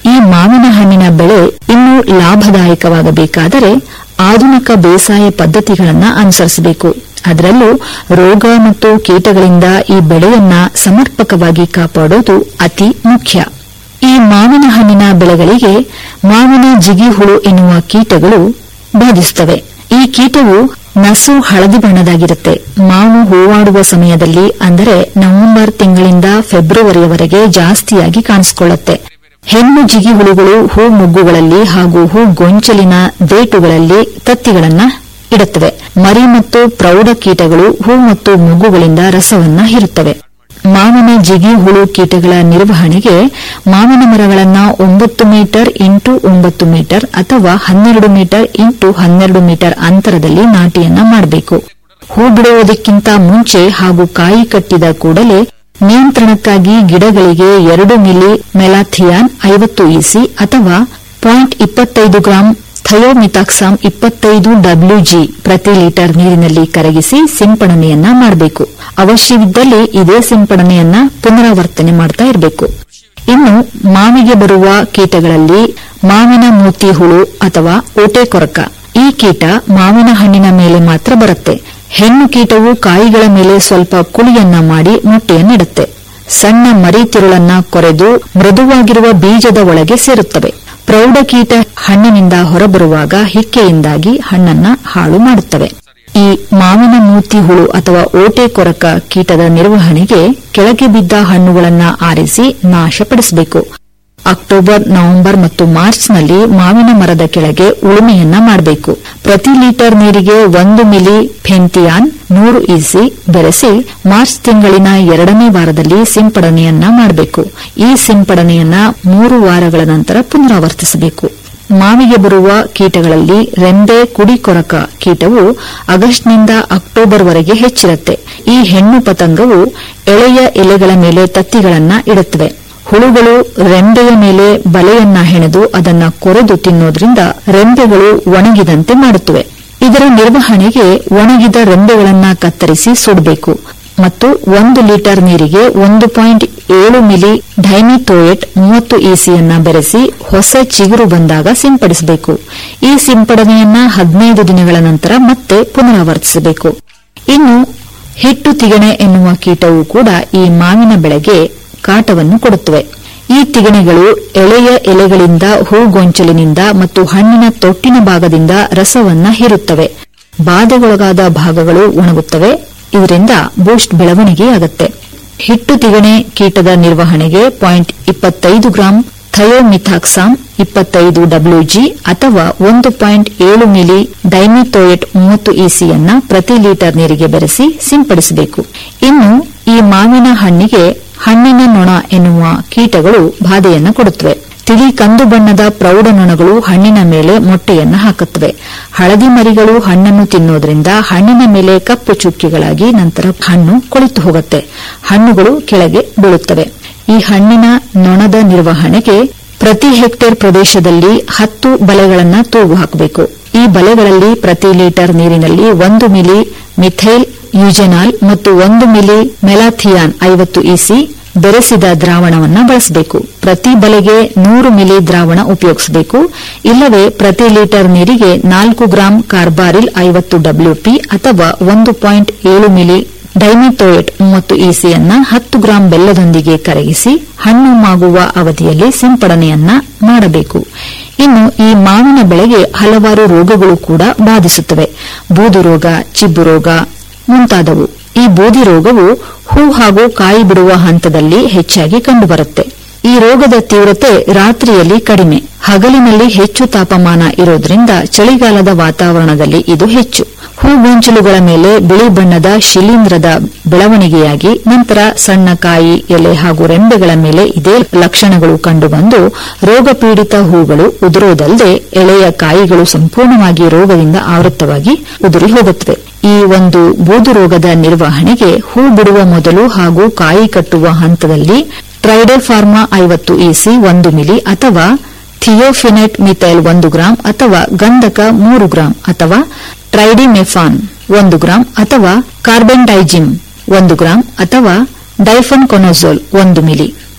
ಈ ಮಾವಿನ ಹಣ್ಣಿನ ಬೆಳೆ ಇನ್ನೂ ಲಾಭದಾಯಕವಾಗಬೇಕಾದರೆ ಆಧುನಿಕ ಬೇಸಾಯ ಪದ್ಧತಿಗಳನ್ನು ಅನುಸರಿಸಬೇಕು ಅದರಲ್ಲೂ ರೋಗ ಮತ್ತು ಕೀಟಗಳಿಂದ ಈ ಬೆಳೆಯನ್ನ ಸಮರ್ಪಕವಾಗಿ ಕಾಪಾಡುವುದು ಅತಿ ಮುಖ್ಯ ಈ ಮಾವಿನ ಹಣ್ಣಿನ ಬೆಳೆಗಳಿಗೆ ಮಾವಿನ ಜಿಗಿಹುಳು ಎನ್ನುವ ಕೀಟಗಳು ಬಾಧಿಸುತ್ತವೆ ಈ ಕೀಟವು ನಸು ಹಳದಿ ಬಣ್ಣದಾಗಿರುತ್ತೆ ಮಾವು ಹೂವಾಡುವ ಸಮಯದಲ್ಲಿ ಅಂದರೆ ನವೆಂಬರ್ ತಿಂಗಳಿಂದ ಫೆಬ್ರವರಿಯವರೆಗೆ ಜಾಸ್ತಿಯಾಗಿ ಕಾಣಿಸಿಕೊಳ್ಳುತ್ತೆ ಹೆಣ್ಣು ಜಿಗಿಹುಳುಗಳು ಹೂ ಮುಗ್ಗುಗಳಲ್ಲಿ ಹಾಗೂ ಹೂ ಗೊಂಚಲಿನ ದೇಟುಗಳಲ್ಲಿ ತತ್ತಿಗಳನ್ನ ಇಡುತ್ತವೆ ಮರಿ ಮತ್ತು ಪ್ರೌಢ ಕೀಟಗಳು ಹೂ ಮತ್ತು ಮುಗ್ಗುಗಳಿಂದ ರಸವನ್ನ ಹೀರುತ್ತವೆ ಮಾವಿನ ಜಿಗಿ ಹುಳು ಕೀಟಗಳ ನಿರ್ವಹಣೆಗೆ ಮಾವಿನ ಮರಗಳನ್ನ ಒಂಬತ್ತು ಮೀಟರ್ ಇಂಟು ಒಂಬತ್ತು ಮೀಟರ್ ಅಥವಾ ಹನ್ನೆರಡು ಮೀಟರ್ ಇಂಟು ಹನ್ನೆರಡು ಮೀಟರ್ ಅಂತರದಲ್ಲಿ ನಾಟಿಯನ್ನ ಮಾಡಬೇಕು ಹೂ ಬಿಡುವುದಕ್ಕಿಂತ ಮುಂಚೆ ಹಾಗೂ ಕಾಯಿ ಕಟ್ಟಿದ ಕೂಡಲೇ ನಿಯಂತ್ರಣಕ್ಕಾಗಿ ಗಿಡಗಳಿಗೆ ಎರಡು ಮಿಲಿ ಮೆಲಾಥಿಯಾನ್ ಐವತ್ತು ಇಸಿ ಅಥವಾ ಪಾಯಿಂಟ್ ಇಪ್ಪತ್ತೈದು ಗ್ರಾಂ ಥಯೋಮಿತಾಕ್ಸಾಮ್ ಇಪ್ಪತ್ತೈದು ಡಬ್ಲ್ಯೂಜಿ ಪ್ರತಿ ಲೀಟರ್ ನೀರಿನಲ್ಲಿ ಕರಗಿಸಿ ಸಿಂಪಡಣೆಯನ್ನ ಮಾಡಬೇಕು ಅವಶ್ಯವಿದ್ದಲ್ಲಿ ಇದೇ ಸಿಂಪಡಣೆಯನ್ನ ಪುನರಾವರ್ತನೆ ಮಾಡ್ತಾ ಇರಬೇಕು ಇನ್ನು ಮಾವಿಗೆ ಬರುವ ಕೀಟಗಳಲ್ಲಿ ಮಾವಿನ ಮೂತಿ ಹುಳು ಅಥವಾ ಓಟೆ ಕೊರಕ ಈ ಕೀಟ ಮಾವಿನ ಹಣ್ಣಿನ ಮೇಲೆ ಮಾತ್ರ ಬರುತ್ತೆ ಹೆಣ್ಣು ಕೀಟವು ಕಾಯಿಗಳ ಮೇಲೆ ಸ್ವಲ್ಪ ಕುಳಿಯನ್ನ ಮಾಡಿ ಮೊಟ್ಟೆಯನ್ನಿಡುತ್ತೆ ಸಣ್ಣ ಮರಿ ತಿರುಳನ್ನ ಕೊರೆದು ಮೃದುವಾಗಿರುವ ಬೀಜದ ಒಳಗೆ ಸೇರುತ್ತವೆ ಪ್ರೌಢಕೀಟ ಹಣ್ಣಿನಿಂದ ಹೊರಬರುವಾಗ ಹಿಕ್ಕೆಯಿಂದಾಗಿ ಹಣ್ಣನ್ನ ಹಾಳು ಮಾಡುತ್ತವೆ ಈ ಮಾವಿನ ಮೂತಿ ಹುಳು ಅಥವಾ ಓಟೆ ಕೊರಕ ಕೀಟದ ನಿರ್ವಹಣೆಗೆ ಕೆಳಗೆ ಬಿದ್ದ ಹಣ್ಣುಗಳನ್ನ ಆರಿಸಿ ನಾಶಪಡಿಸಬೇಕು ಅಕ್ಟೋಬರ್ ನವೆಂಬರ್ ಮತ್ತು ಮಾರ್ಚ್ನಲ್ಲಿ ಮಾವಿನ ಮರದ ಕೆಳಗೆ ಉಳುಮೆಯನ್ನ ಮಾಡಬೇಕು ಪ್ರತಿ ಲೀಟರ್ ನೀರಿಗೆ ಒಂದು ಮಿಲಿ ಫೆಂಟಿಯಾನ್ ನೂರು ಇಸಿ ಬೆರೆಸಿ ಮಾರ್ಚ್ ತಿಂಗಳಿನ ಎರಡನೇ ವಾರದಲ್ಲಿ ಸಿಂಪಡಣೆಯನ್ನ ಮಾಡಬೇಕು ಈ ಸಿಂಪಡಣೆಯನ್ನ ಮೂರು ವಾರಗಳ ನಂತರ ಪುನರಾವರ್ತಿಸಬೇಕು ಮಾವಿಗೆ ಬರುವ ಕೀಟಗಳಲ್ಲಿ ರೆಂಬೆ ಕುಡಿ ಕೊರಕ ಕೀಟವು ಆಗಸ್ಟ್ನಿಂದ ಅಕ್ಟೋಬರ್ವರೆಗೆ ಹೆಚ್ಚಿರುತ್ತೆ ಈ ಹೆಣ್ಣು ಪತಂಗವು ಎಳೆಯ ಎಲೆಗಳ ಮೇಲೆ ತತ್ತಿಗಳನ್ನ ಇಡುತ್ತವೆ ಹುಳುಗಳು ರೆಂಬೆಯ ಮೇಲೆ ಬಲೆಯನ್ನ ಹೆಣೆದು ಅದನ್ನ ಕೊರೆದು ತಿನ್ನೋದ್ರಿಂದ ರೆಂಬೆಗಳು ಒಣಗಿದಂತೆ ಮಾಡುತ್ತವೆ ಇದರ ನಿರ್ವಹಣೆಗೆ ಒಣಗಿದ ರೆಂಬೆಗಳನ್ನ ಕತ್ತರಿಸಿ ಸುಡಬೇಕು ಮತ್ತು ಒಂದು ಲೀಟರ್ ನೀರಿಗೆ ಒಂದು ಪಾಯಿಂಟ್ ಏಳು ಮಿಲಿ ಡೈಮಿಥೋಯೇಟ್ ಮೂವತ್ತು ಇಸಿಯನ್ನ ಬೆರೆಸಿ ಹೊಸ ಚಿಗುರು ಬಂದಾಗ ಸಿಂಪಡಿಸಬೇಕು ಈ ಸಿಂಪಡಣೆಯನ್ನ ಹದಿನೈದು ದಿನಗಳ ನಂತರ ಮತ್ತೆ ಪುನರಾವರ್ತಿಸಬೇಕು ಇನ್ನು ಹಿಟ್ಟು ತಿಗಣೆ ಎನ್ನುವ ಕೀಟವು ಕೂಡ ಈ ಮಾವಿನ ಬೆಳೆಗೆ ಕಾಟವನ್ನು ಕೊಡುತ್ತವೆ ಈ ತಿಗಣೆಗಳು ಎಳೆಯ ಎಲೆಗಳಿಂದ ಹೂಗೊಂಚಲಿನಿಂದ ಮತ್ತು ಹಣ್ಣಿನ ತೊಟ್ಟಿನ ಭಾಗದಿಂದ ರಸವನ್ನ ಹೀರುತ್ತವೆ ಬಾಧೆಗೊಳಗಾದ ಭಾಗಗಳು ಒಣಗುತ್ತವೆ ಇದರಿಂದ ಬೂಸ್ಟ್ ಬೆಳವಣಿಗೆಯಾಗುತ್ತೆ ಹಿಟ್ಟು ತಿಗಣೆ ಕೀಟದ ನಿರ್ವಹಣೆಗೆ ಪಾಯಿಂಟ್ ಇಪ್ಪತ್ತೈದು ಗ್ರಾಂ ಥಯೋಮಿಥಾಕ್ಸಾಮ್ ಇಪ್ಪತ್ತೈದು ಡಬ್ಲ್ಯೂಜಿ ಅಥವಾ ಒಂದು ಪಾಯಿಂಟ್ ಏಳು ಮಿಲಿ ಡೈಮಿಥೋಯೇಟ್ ಮೂವತ್ತು ಇಸಿಯನ್ನ ಪ್ರತಿ ಲೀಟರ್ ನೀರಿಗೆ ಬೆರೆಸಿ ಸಿಂಪಡಿಸಬೇಕು ಇನ್ನು ಈ ಮಾವಿನ ಹಣ್ಣಿಗೆ ಹಣ್ಣಿನ ನೊಣ ಎನ್ನುವ ಕೀಟಗಳು ಬಾಧೆಯನ್ನು ಕೊಡುತ್ತವೆ ತಿಳಿ ಕಂದು ಬಣ್ಣದ ಪ್ರೌಢ ನೊಣಗಳು ಹಣ್ಣಿನ ಮೇಲೆ ಮೊಟ್ಟೆಯನ್ನು ಹಾಕುತ್ತವೆ ಹಳದಿ ಮರಿಗಳು ಹಣ್ಣನ್ನು ತಿನ್ನೋದ್ರಿಂದ ಹಣ್ಣಿನ ಮೇಲೆ ಕಪ್ಪು ಚುಕ್ಕಿಗಳಾಗಿ ನಂತರ ಹಣ್ಣು ಕೊಳಿತು ಹೋಗುತ್ತೆ ಹಣ್ಣುಗಳು ಕೆಳಗೆ ಬೀಳುತ್ತವೆ ಈ ಹಣ್ಣಿನ ನೊಣದ ನಿರ್ವಹಣೆಗೆ ಪ್ರತಿ ಹೆಕ್ಟೇರ್ ಪ್ರದೇಶದಲ್ಲಿ ಹತ್ತು ಬಲೆಗಳನ್ನು ತೂಗು ಹಾಕಬೇಕು ಈ ಬಲೆಗಳಲ್ಲಿ ಪ್ರತಿ ಲೀಟರ್ ನೀರಿನಲ್ಲಿ ಒಂದು ಮಿಲಿ ಮಿಥೈಲ್ ಯುಜೆನಾಲ್ ಮತ್ತು ಒಂದು ಮಿಲಿ ಮೆಲಾಥಿಯಾನ್ ಐವತ್ತು ಇಸಿ ಬೆರೆಸಿದ ದ್ರಾವಣವನ್ನು ಬಳಸಬೇಕು ಪ್ರತಿ ಬಲೆಗೆ ನೂರು ಮಿಲಿ ದ್ರಾವಣ ಉಪಯೋಗಿಸಬೇಕು ಇಲ್ಲವೇ ಪ್ರತಿ ಲೀಟರ್ ನೀರಿಗೆ ನಾಲ್ಕು ಗ್ರಾಂ ಕಾರ್ಬಾರಿಲ್ ಐವತ್ತು ಡಬ್ಲ್ಯೂಪಿ ಅಥವಾ ಒಂದು ಪಾಯಿಂಟ್ ಏಳು ಮಿಲಿ ಡೈಮಿಥೋಯೇಟ್ ಮೂವತ್ತು ಇಸಿಯನ್ನ ಹತ್ತು ಗ್ರಾಂ ಬೆಲ್ಲದೊಂದಿಗೆ ಕರಗಿಸಿ ಹಣ್ಣು ಮಾಗುವ ಅವಧಿಯಲ್ಲಿ ಸಿಂಪಡಣೆಯನ್ನ ಮಾಡಬೇಕು ಇನ್ನು ಈ ಮಾವಿನ ಬೆಳೆಗೆ ಹಲವಾರು ರೋಗಗಳು ಕೂಡ ಬಾಧಿಸುತ್ತವೆ ಬೂದು ರೋಗ ಚಿಬ್ಬು ರೋಗ ಮುಂತಾದವು ಈ ಬೂದಿ ರೋಗವು ಹೂ ಹಾಗೂ ಕಾಯಿ ಬಿಡುವ ಹಂತದಲ್ಲಿ ಹೆಚ್ಚಾಗಿ ಕಂಡುಬರುತ್ತೆ ಈ ರೋಗದ ತೀವ್ರತೆ ರಾತ್ರಿಯಲ್ಲಿ ಕಡಿಮೆ ಹಗಲಿನಲ್ಲಿ ಹೆಚ್ಚು ತಾಪಮಾನ ಇರೋದ್ರಿಂದ ಚಳಿಗಾಲದ ವಾತಾವರಣದಲ್ಲಿ ಇದು ಹೆಚ್ಚು ಹೂಗೊಂಚಲುಗಳ ಮೇಲೆ ಬಿಳಿ ಬಣ್ಣದ ಶಿಲೀಂಧ್ರದ ಬೆಳವಣಿಗೆಯಾಗಿ ನಂತರ ಸಣ್ಣ ಕಾಯಿ ಎಲೆ ಹಾಗೂ ರೆಂಬೆಗಳ ಮೇಲೆ ಇದೇ ಲಕ್ಷಣಗಳು ಕಂಡುಬಂದು ರೋಗ ಪೀಡಿತ ಹೂಗಳು ಉದುರೋದಲ್ಲದೆ ಎಳೆಯ ಕಾಯಿಗಳು ಸಂಪೂರ್ಣವಾಗಿ ರೋಗದಿಂದ ಆವೃತವಾಗಿ ಉದುರಿ ಹೋಗುತ್ತವೆ ಈ ಒಂದು ಬೂದು ರೋಗದ ನಿರ್ವಹಣೆಗೆ ಹೂ ಬಿಡುವ ಮೊದಲು ಹಾಗೂ ಕಾಯಿ ಕಟ್ಟುವ ಹಂತದಲ್ಲಿ ಟ್ರೈಡೋಫಾರ್ಮಾ ಐವತ್ತು ಇಸಿ ಒಂದು ಮಿಲಿ ಅಥವಾ ಥಿಯೋಫಿನೆಟ್ ಮಿಥೈಲ್ ಒಂದು ಗ್ರಾಂ ಅಥವಾ ಗಂಧಕ ಮೂರು ಗ್ರಾಂ ಅಥವಾ ಟ್ರೈಡಿಮೆಫಾನ್ ಒಂದು ಗ್ರಾಂ ಅಥವಾ ಕಾರ್ಬೆಂಡೈಜಿಮ್ ಒಂದು ಗ್ರಾಂ ಅಥವಾ ಡೈಫನ್ ಕೊನೋಜೋಲ್ ಒಂದು ಮಿಲಿ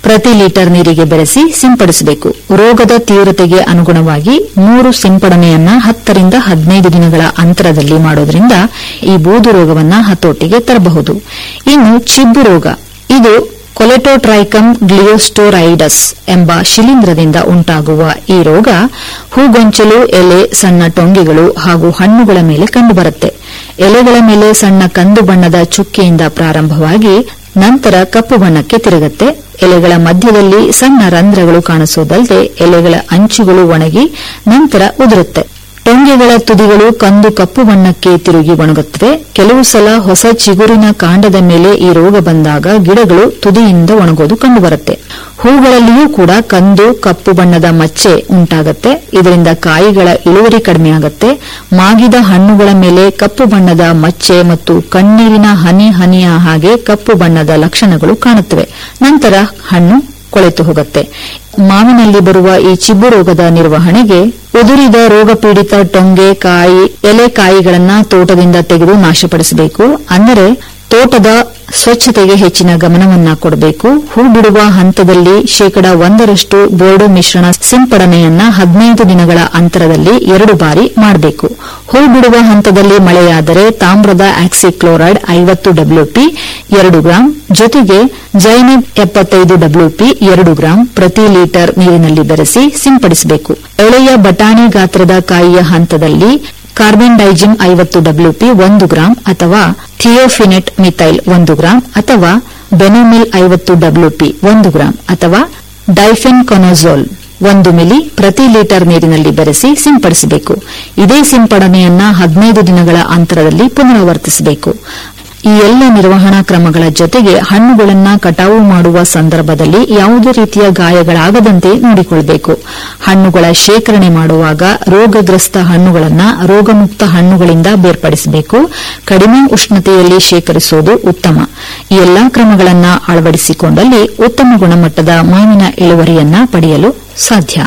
ಪ್ರತಿ ಲೀಟರ್ ನೀರಿಗೆ ಬೆರೆಸಿ ಸಿಂಪಡಿಸಬೇಕು ರೋಗದ ತೀವ್ರತೆಗೆ ಅನುಗುಣವಾಗಿ ಮೂರು ಸಿಂಪಡಣೆಯನ್ನ ಹತ್ತರಿಂದ ಹದಿನೈದು ದಿನಗಳ ಅಂತರದಲ್ಲಿ ಮಾಡೋದ್ರಿಂದ ಈ ಬೂದು ರೋಗವನ್ನ ಹತೋಟಿಗೆ ತರಬಹುದು ಇನ್ನು ಚಿಬ್ಬು ರೋಗ ಇದು ಕೊಲೆಟೋಟ್ರೈಕಮ್ ಗ್ಲಿಯೋಸ್ಟೋರೈಡಸ್ ಎಂಬ ಶಿಲೀಂಧ್ರದಿಂದ ಉಂಟಾಗುವ ಈ ರೋಗ ಹೂಗೊಂಚಲು ಎಲೆ ಸಣ್ಣ ಟೊಂಗೆಗಳು ಹಾಗೂ ಹಣ್ಣುಗಳ ಮೇಲೆ ಕಂಡುಬರುತ್ತೆ ಎಲೆಗಳ ಮೇಲೆ ಸಣ್ಣ ಕಂದು ಬಣ್ಣದ ಚುಕ್ಕೆಯಿಂದ ಪ್ರಾರಂಭವಾಗಿ ನಂತರ ಕಪ್ಪು ಬಣ್ಣಕ್ಕೆ ತಿರುಗುತ್ತೆ ಎಲೆಗಳ ಮಧ್ಯದಲ್ಲಿ ಸಣ್ಣ ರಂಧ್ರಗಳು ಕಾಣಿಸೋದಲ್ಲದೆ ಎಲೆಗಳ ಅಂಚುಗಳು ಒಣಗಿ ನಂತರ ಉದುರುತ್ತೆ ಟೊಂಗೆಗಳ ತುದಿಗಳು ಕಂದು ಕಪ್ಪು ಬಣ್ಣಕ್ಕೆ ತಿರುಗಿ ಒಣಗುತ್ತವೆ ಕೆಲವು ಸಲ ಹೊಸ ಚಿಗುರಿನ ಕಾಂಡದ ಮೇಲೆ ಈ ರೋಗ ಬಂದಾಗ ಗಿಡಗಳು ತುದಿಯಿಂದ ಒಣಗೋದು ಕಂಡುಬರುತ್ತೆ ಹೂಗಳಲ್ಲಿಯೂ ಕೂಡ ಕಂದು ಕಪ್ಪು ಬಣ್ಣದ ಮಚ್ಚೆ ಉಂಟಾಗತ್ತೆ ಇದರಿಂದ ಕಾಯಿಗಳ ಇಳುವರಿ ಕಡಿಮೆಯಾಗತ್ತೆ ಮಾಗಿದ ಹಣ್ಣುಗಳ ಮೇಲೆ ಕಪ್ಪು ಬಣ್ಣದ ಮಚ್ಚೆ ಮತ್ತು ಕಣ್ಣೀರಿನ ಹನಿ ಹನಿಯ ಹಾಗೆ ಕಪ್ಪು ಬಣ್ಣದ ಲಕ್ಷಣಗಳು ಕಾಣುತ್ತವೆ ನಂತರ ಹಣ್ಣು ಕೊಳೆತು ಹೋಗುತ್ತೆ ಮಾವಿನಲ್ಲಿ ಬರುವ ಈ ಚಿಬ್ಬು ರೋಗದ ನಿರ್ವಹಣೆಗೆ ಉದುರಿದ ರೋಗಪೀಡಿತ ಟೊಂಗೆ ಕಾಯಿ ಎಲೆ ಕಾಯಿಗಳನ್ನ ತೋಟದಿಂದ ತೆಗೆದು ನಾಶಪಡಿಸಬೇಕು ಅಂದರೆ ತೋಟದ ಸ್ವಚ್ಛತೆಗೆ ಹೆಚ್ಚಿನ ಗಮನವನ್ನ ಕೊಡಬೇಕು ಹೂ ಬಿಡುವ ಹಂತದಲ್ಲಿ ಶೇಕಡ ಒಂದರಷ್ಟು ಬೋರ್ಡು ಮಿಶ್ರಣ ಸಿಂಪಡಣೆಯನ್ನ ಹದಿನೈದು ದಿನಗಳ ಅಂತರದಲ್ಲಿ ಎರಡು ಬಾರಿ ಮಾಡಬೇಕು ಹೂ ಬಿಡುವ ಹಂತದಲ್ಲಿ ಮಳೆಯಾದರೆ ತಾಮ್ರದ ಆಕ್ಸಿಕ್ಲೋರೈಡ್ ಐವತ್ತು ಡಬ್ಲ್ಯೂಪಿ ಎರಡು ಗ್ರಾಂ ಜೊತೆಗೆ ಜೈನಿಬ್ ಎಪ್ಪತ್ತೈದು ಡಬ್ಲ್ಯೂಪಿ ಎರಡು ಗ್ರಾಂ ಪ್ರತಿ ಲೀಟರ್ ನೀರಿನಲ್ಲಿ ಬೆರೆಸಿ ಸಿಂಪಡಿಸಬೇಕು ಎಳೆಯ ಬಟಾಣಿ ಗಾತ್ರದ ಕಾಯಿಯ ಹಂತದಲ್ಲಿ ಕಾರ್ಬನ್ ಡೈಜಿಮ್ ಐವತ್ತು ಡಬ್ಲ್ಯೂಪಿ ಒಂದು ಗ್ರಾಂ ಅಥವಾ ಥಿಯೋಫಿನೆಟ್ ಮಿಥೈಲ್ ಒಂದು ಗ್ರಾಂ ಅಥವಾ ಬೆನೋಮಿಲ್ ಐವತ್ತು ಡಬ್ಲ್ಯೂಪಿ ಒಂದು ಗ್ರಾಂ ಅಥವಾ ಡೈಫೆನ್ ಕೊನೋಜೋಲ್ ಒಂದು ಮಿಲಿ ಪ್ರತಿ ಲೀಟರ್ ನೀರಿನಲ್ಲಿ ಬೆರೆಸಿ ಸಿಂಪಡಿಸಬೇಕು ಇದೇ ಸಿಂಪಡಣೆಯನ್ನ ಹದಿನೈದು ದಿನಗಳ ಅಂತರದಲ್ಲಿ ಪುನರಾವರ್ತಿಸಬೇಕು ಈ ಎಲ್ಲ ನಿರ್ವಹಣಾ ಕ್ರಮಗಳ ಜೊತೆಗೆ ಹಣ್ಣುಗಳನ್ನ ಕಟಾವು ಮಾಡುವ ಸಂದರ್ಭದಲ್ಲಿ ಯಾವುದೇ ರೀತಿಯ ಗಾಯಗಳಾಗದಂತೆ ನೋಡಿಕೊಳ್ಳಬೇಕು ಹಣ್ಣುಗಳ ಶೇಖರಣೆ ಮಾಡುವಾಗ ರೋಗಗ್ರಸ್ತ ಹಣ್ಣುಗಳನ್ನ ರೋಗಮುಕ್ತ ಹಣ್ಣುಗಳಿಂದ ಬೇರ್ಪಡಿಸಬೇಕು ಕಡಿಮೆ ಉಷ್ಣತೆಯಲ್ಲಿ ಶೇಖರಿಸುವುದು ಉತ್ತಮ ಈ ಎಲ್ಲಾ ಕ್ರಮಗಳನ್ನ ಅಳವಡಿಸಿಕೊಂಡಲ್ಲಿ ಉತ್ತಮ ಗುಣಮಟ್ಟದ ಮಾವಿನ ಇಳುವರಿಯನ್ನ ಪಡೆಯಲು ಸಾಧ್ಯ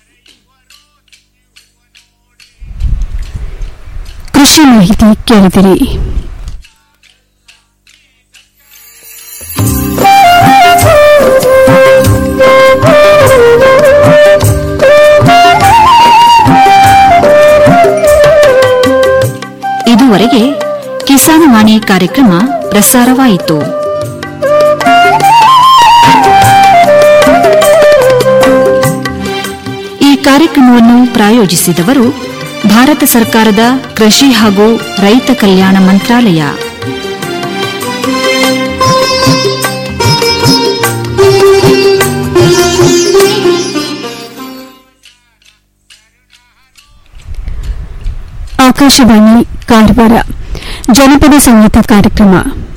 ಕೃಷಿ ಮಾಹಿತಿ ಕೇಳಿದಿರಿ ಇದುವರೆಗೆ ಕಿಸಾನ್ ವಾಣಿ ಕಾರ್ಯಕ್ರಮ ಪ್ರಸಾರವಾಯಿತು ಈ ಕಾರ್ಯಕ್ರಮವನ್ನು ಪ್ರಾಯೋಜಿಸಿದವರು ಭಾರತ ಸರ್ಕಾರದ ಕೃಷಿ ಹಾಗೂ ರೈತ ಕಲ್ಯಾಣ ಮಂತ್ರಾಲಯ ಆಕಾಶವಾಣಿ ಕಾರವಾರ ಜನಪದ ಸಂಗೀತ ಕಾರ್ಯಕ್ರಮ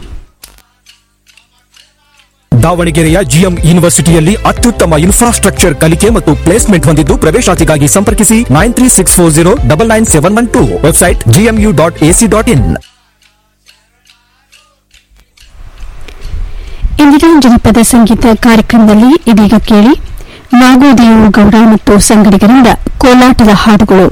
ದಾವಣಗೆರೆಯ ಜಿಎಂ ಯೂನಿವರ್ಸಿಟಿಯಲ್ಲಿ ಅತ್ಯುತ್ತಮ ಇನ್ಫ್ರಾಸ್ಟ್ರಕ್ಚರ್ ಕಲಿಕೆ ಮತ್ತು ಪ್ಲೇಸ್ಮೆಂಟ್ ಹೊಂದಿದ್ದು ಪ್ರವೇಶಾತಿಗಾಗಿ ಸಂಪರ್ಕಿಸಿ nine three six four zero double nine seven one two website GMU dot AC dot in ಇಂದಿನ ಜನಪದ ಸಂಗೀತ ಕಾರ್ಯಕ್ರಮದಲ್ಲಿ ಇದೀಗ ಕೇಳಿ ನಾಗೋದೇವು ಗೌಡ ಮತ್ತು ಸಂಗಡಿಗರಿಂದ ಕೋಲಾಟದ ಹಾಡುಗಳು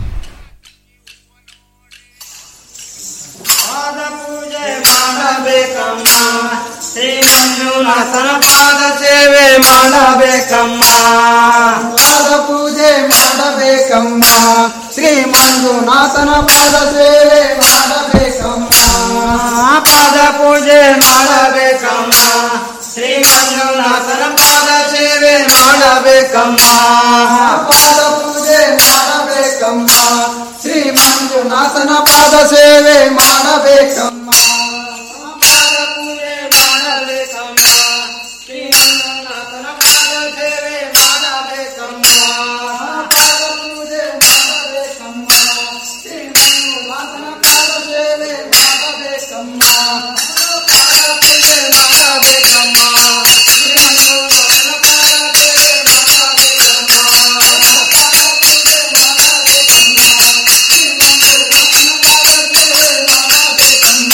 ಮಾಡಬೇಕಮ್ಮ ಶ್ರೀ ಮಂಜುನಾಥನ ಪಾದ ಸೇವೆ ಮಾಡಬೇಕಮ್ಮ ಪಾದ ಪೂಜೆ ಮಾಡಬೇಕಮ್ಮ ಶ್ರೀ ಮಂಜುನಾಥನ ಪಾದ ಸೇವೆ ಮಾಡಬೇಕಮ್ಮ ಪಾದ ಪೂಜೆ ಮಾಡಬೇಕಮ್ಮ ಶ್ರೀ ಮಂಜುನಾಥನ ಪಾದ ಸೇವೆ ಮಾಡಬೇಕಮ್ಮ ಪಾದ ಪೂಜೆ ಮಾಡಬೇಕಮ್ಮ ಶ್ರೀ ಮಂಜುನಾಥನ ಪಾದ ಸೇವೆ ಮಾಡಬೇಕಮ್ಮ ಮಾಡಬೇಕಮ್ಮ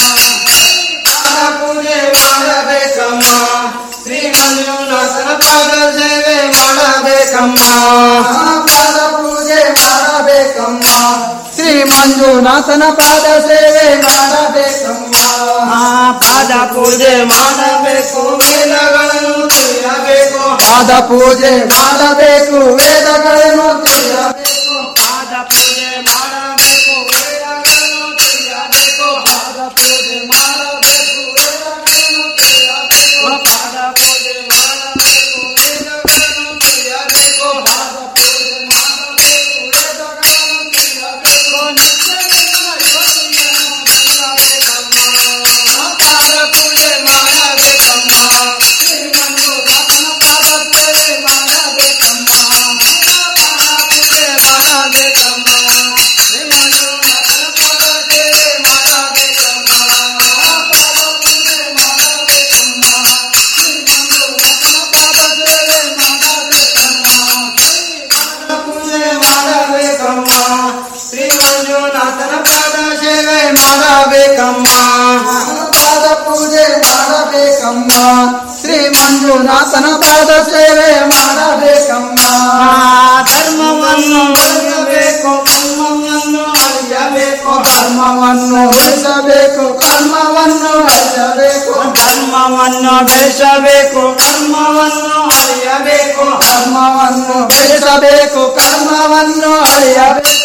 ಮಂಜುನಾಥನ ಪಾದ ಸೇವೆ ಮಾಡಬೇಕಮ್ಮ ಪಾದ ಪೂಜೆ ಮಾಡಬೇಕು ವೇದಗಳನ್ನು ತಿಳಿಯಬೇಕು ಪಾದ ಪೂಜೆ ಮಾಡಬೇಕು ವೇದಗಳನ್ನು ತಿಳಿಯಬೇಕು ಪಾದ ಪೂಜೆ ಮಾಡಬೇಕು ವೇದಗಳನ್ನು ತಿಳಿಯಬೇಕು ಪಾದ ಪೂಜೆ ಮಾಡಬೇಕು ವೇದಗಳನ್ನು ತಿಳಿಯಬೇಕು ಪಾದ ಪೂಜೆ ಮಾಡಬೇಕು ವೇದಗಳನ್ನು ತಿಳಿಯಬೇಕು ಪಾದ ಪೂಜೆ ಮಾಡಬೇಕು ವೇದಗಳನ್ನು ತಿಳಿಯಬೇಕು ನಿತ್ಯವೆಲ್ಲ ಯೋಗಿಯನ್ನು ತಿಳಿಯಬೇಕಮ್ಮ ಪಾದ ಪೂಜೆ ಮಾಡಬೇಕಮ್ಮ ಶ್ರೀಮಂತು ರತ್ನ ಪಾದ ಸೇವೆ ಮಾಡಬೇಕಮ್ಮ ಪಾದ ಪೂಜೆ ಮಾಡಬೇಕಮ್ಮ ಶ್ರೀಮಂತು ರತ್ನ ಪಾದ ಸೇವೆ ಮಾಡಬೇಕಮ್ಮ ಪಾದ ಪೂಜೆ ಮಾಡಬೇಕಮ್ಮ ಶ್ರೀಮಂತು ರತ್ನ ಪಾದ ಸೇವೆ ಮಾಡಬೇಕಮ್ಮ ಪಾದ ಪೂಜೆ ಮಾಡಬೇಕಮ್ಮ ಶ್ರೀ ಮಂಜುನಾಥನ ಪಾದ ಸೇವೆ ಮಾಡಬೇಕಮ್ಮ ಪಾದ ಪೂಜೆ ಮಾಡಬೇಕಮ್ಮ ಶ್ರೀ ಮಂಜುನಾಥನ ಪಾದ ಸೇವೆ ಮಾಡಬೇಕಮ್ಮ ಧರ್ಮವನ್ನು ಉಳಿಯಬೇಕು ಕರ್ಮವನ್ನು ಅಳಿಯಬೇಕು ಧರ್ಮವನ್ನು ಬೆಳೆಸಬೇಕು ಕರ್ಮವನ್ನು ಅಳಿಯಬೇಕು ಧರ್ಮವನ್ನು ಬೆಳೆಸಬೇಕು ಕರ್ಮವನ್ನು ಅಳಿಯಬೇಕು ಧರ್ಮವನ್ನು ಬೆಳೆಸಬೇಕು ಕರ್ಮವನ್ನು ಅಳಿಯಬೇಕು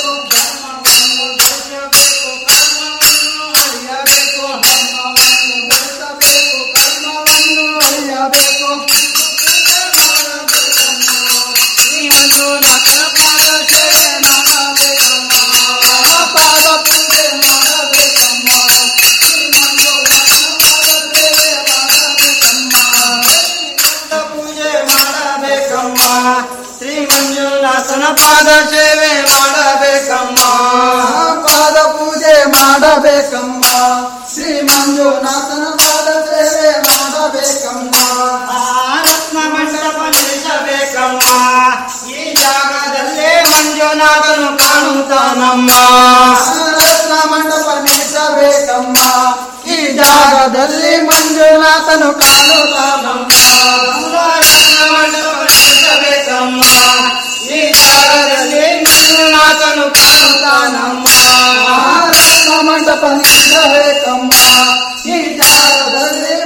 ಶ್ರೀ ಮಂಜುನಾಥನ ಪಾದ ಸೇವೆ ಮಾಡಬೇಕಮ್ಮ ಪಾದ ಪೂಜೆ ಮಾಡಬೇಕಮ್ಮ ಶ್ರೀ ಮಂಜುನಾಥನ ಪಾದ ಸೇವೆ ಮಾಡಬೇಕಮ್ಮ ರತ್ನ ಮಂಟಪ ನಿಲ್ಲಿಸಬೇಕಮ್ಮ ಈ ಜಾಗದಲ್ಲೇ ಮಂಜುನಾಥನು ಕಾಣುತ್ತಾನಮ್ಮ ರತ್ನ ಮಂಟಪ ನಿಲ್ಲಿಸಬೇಕಮ್ಮ ಈ ಜಾಗದಲ್ಲಿ ಮಂಜುನಾಥನು ಕಾಣುತ್ತಾನಮ್ಮ ರತ್ನ ಮಂಟಪ ನಿಲ್ಲಿಸಬೇಕಮ್ಮ ಈ ಜಾಗದಲ್ಲಿ ಮಂಜುನಾಥನು ಕಾಣುತ್ತಾನಮ್ಮ ರತ್ನ ಮಂಟಪ ನಿಲ್ಲಿಸಬೇಕಮ್ಮ ಈ ಜಾಗದಲ್ಲಿ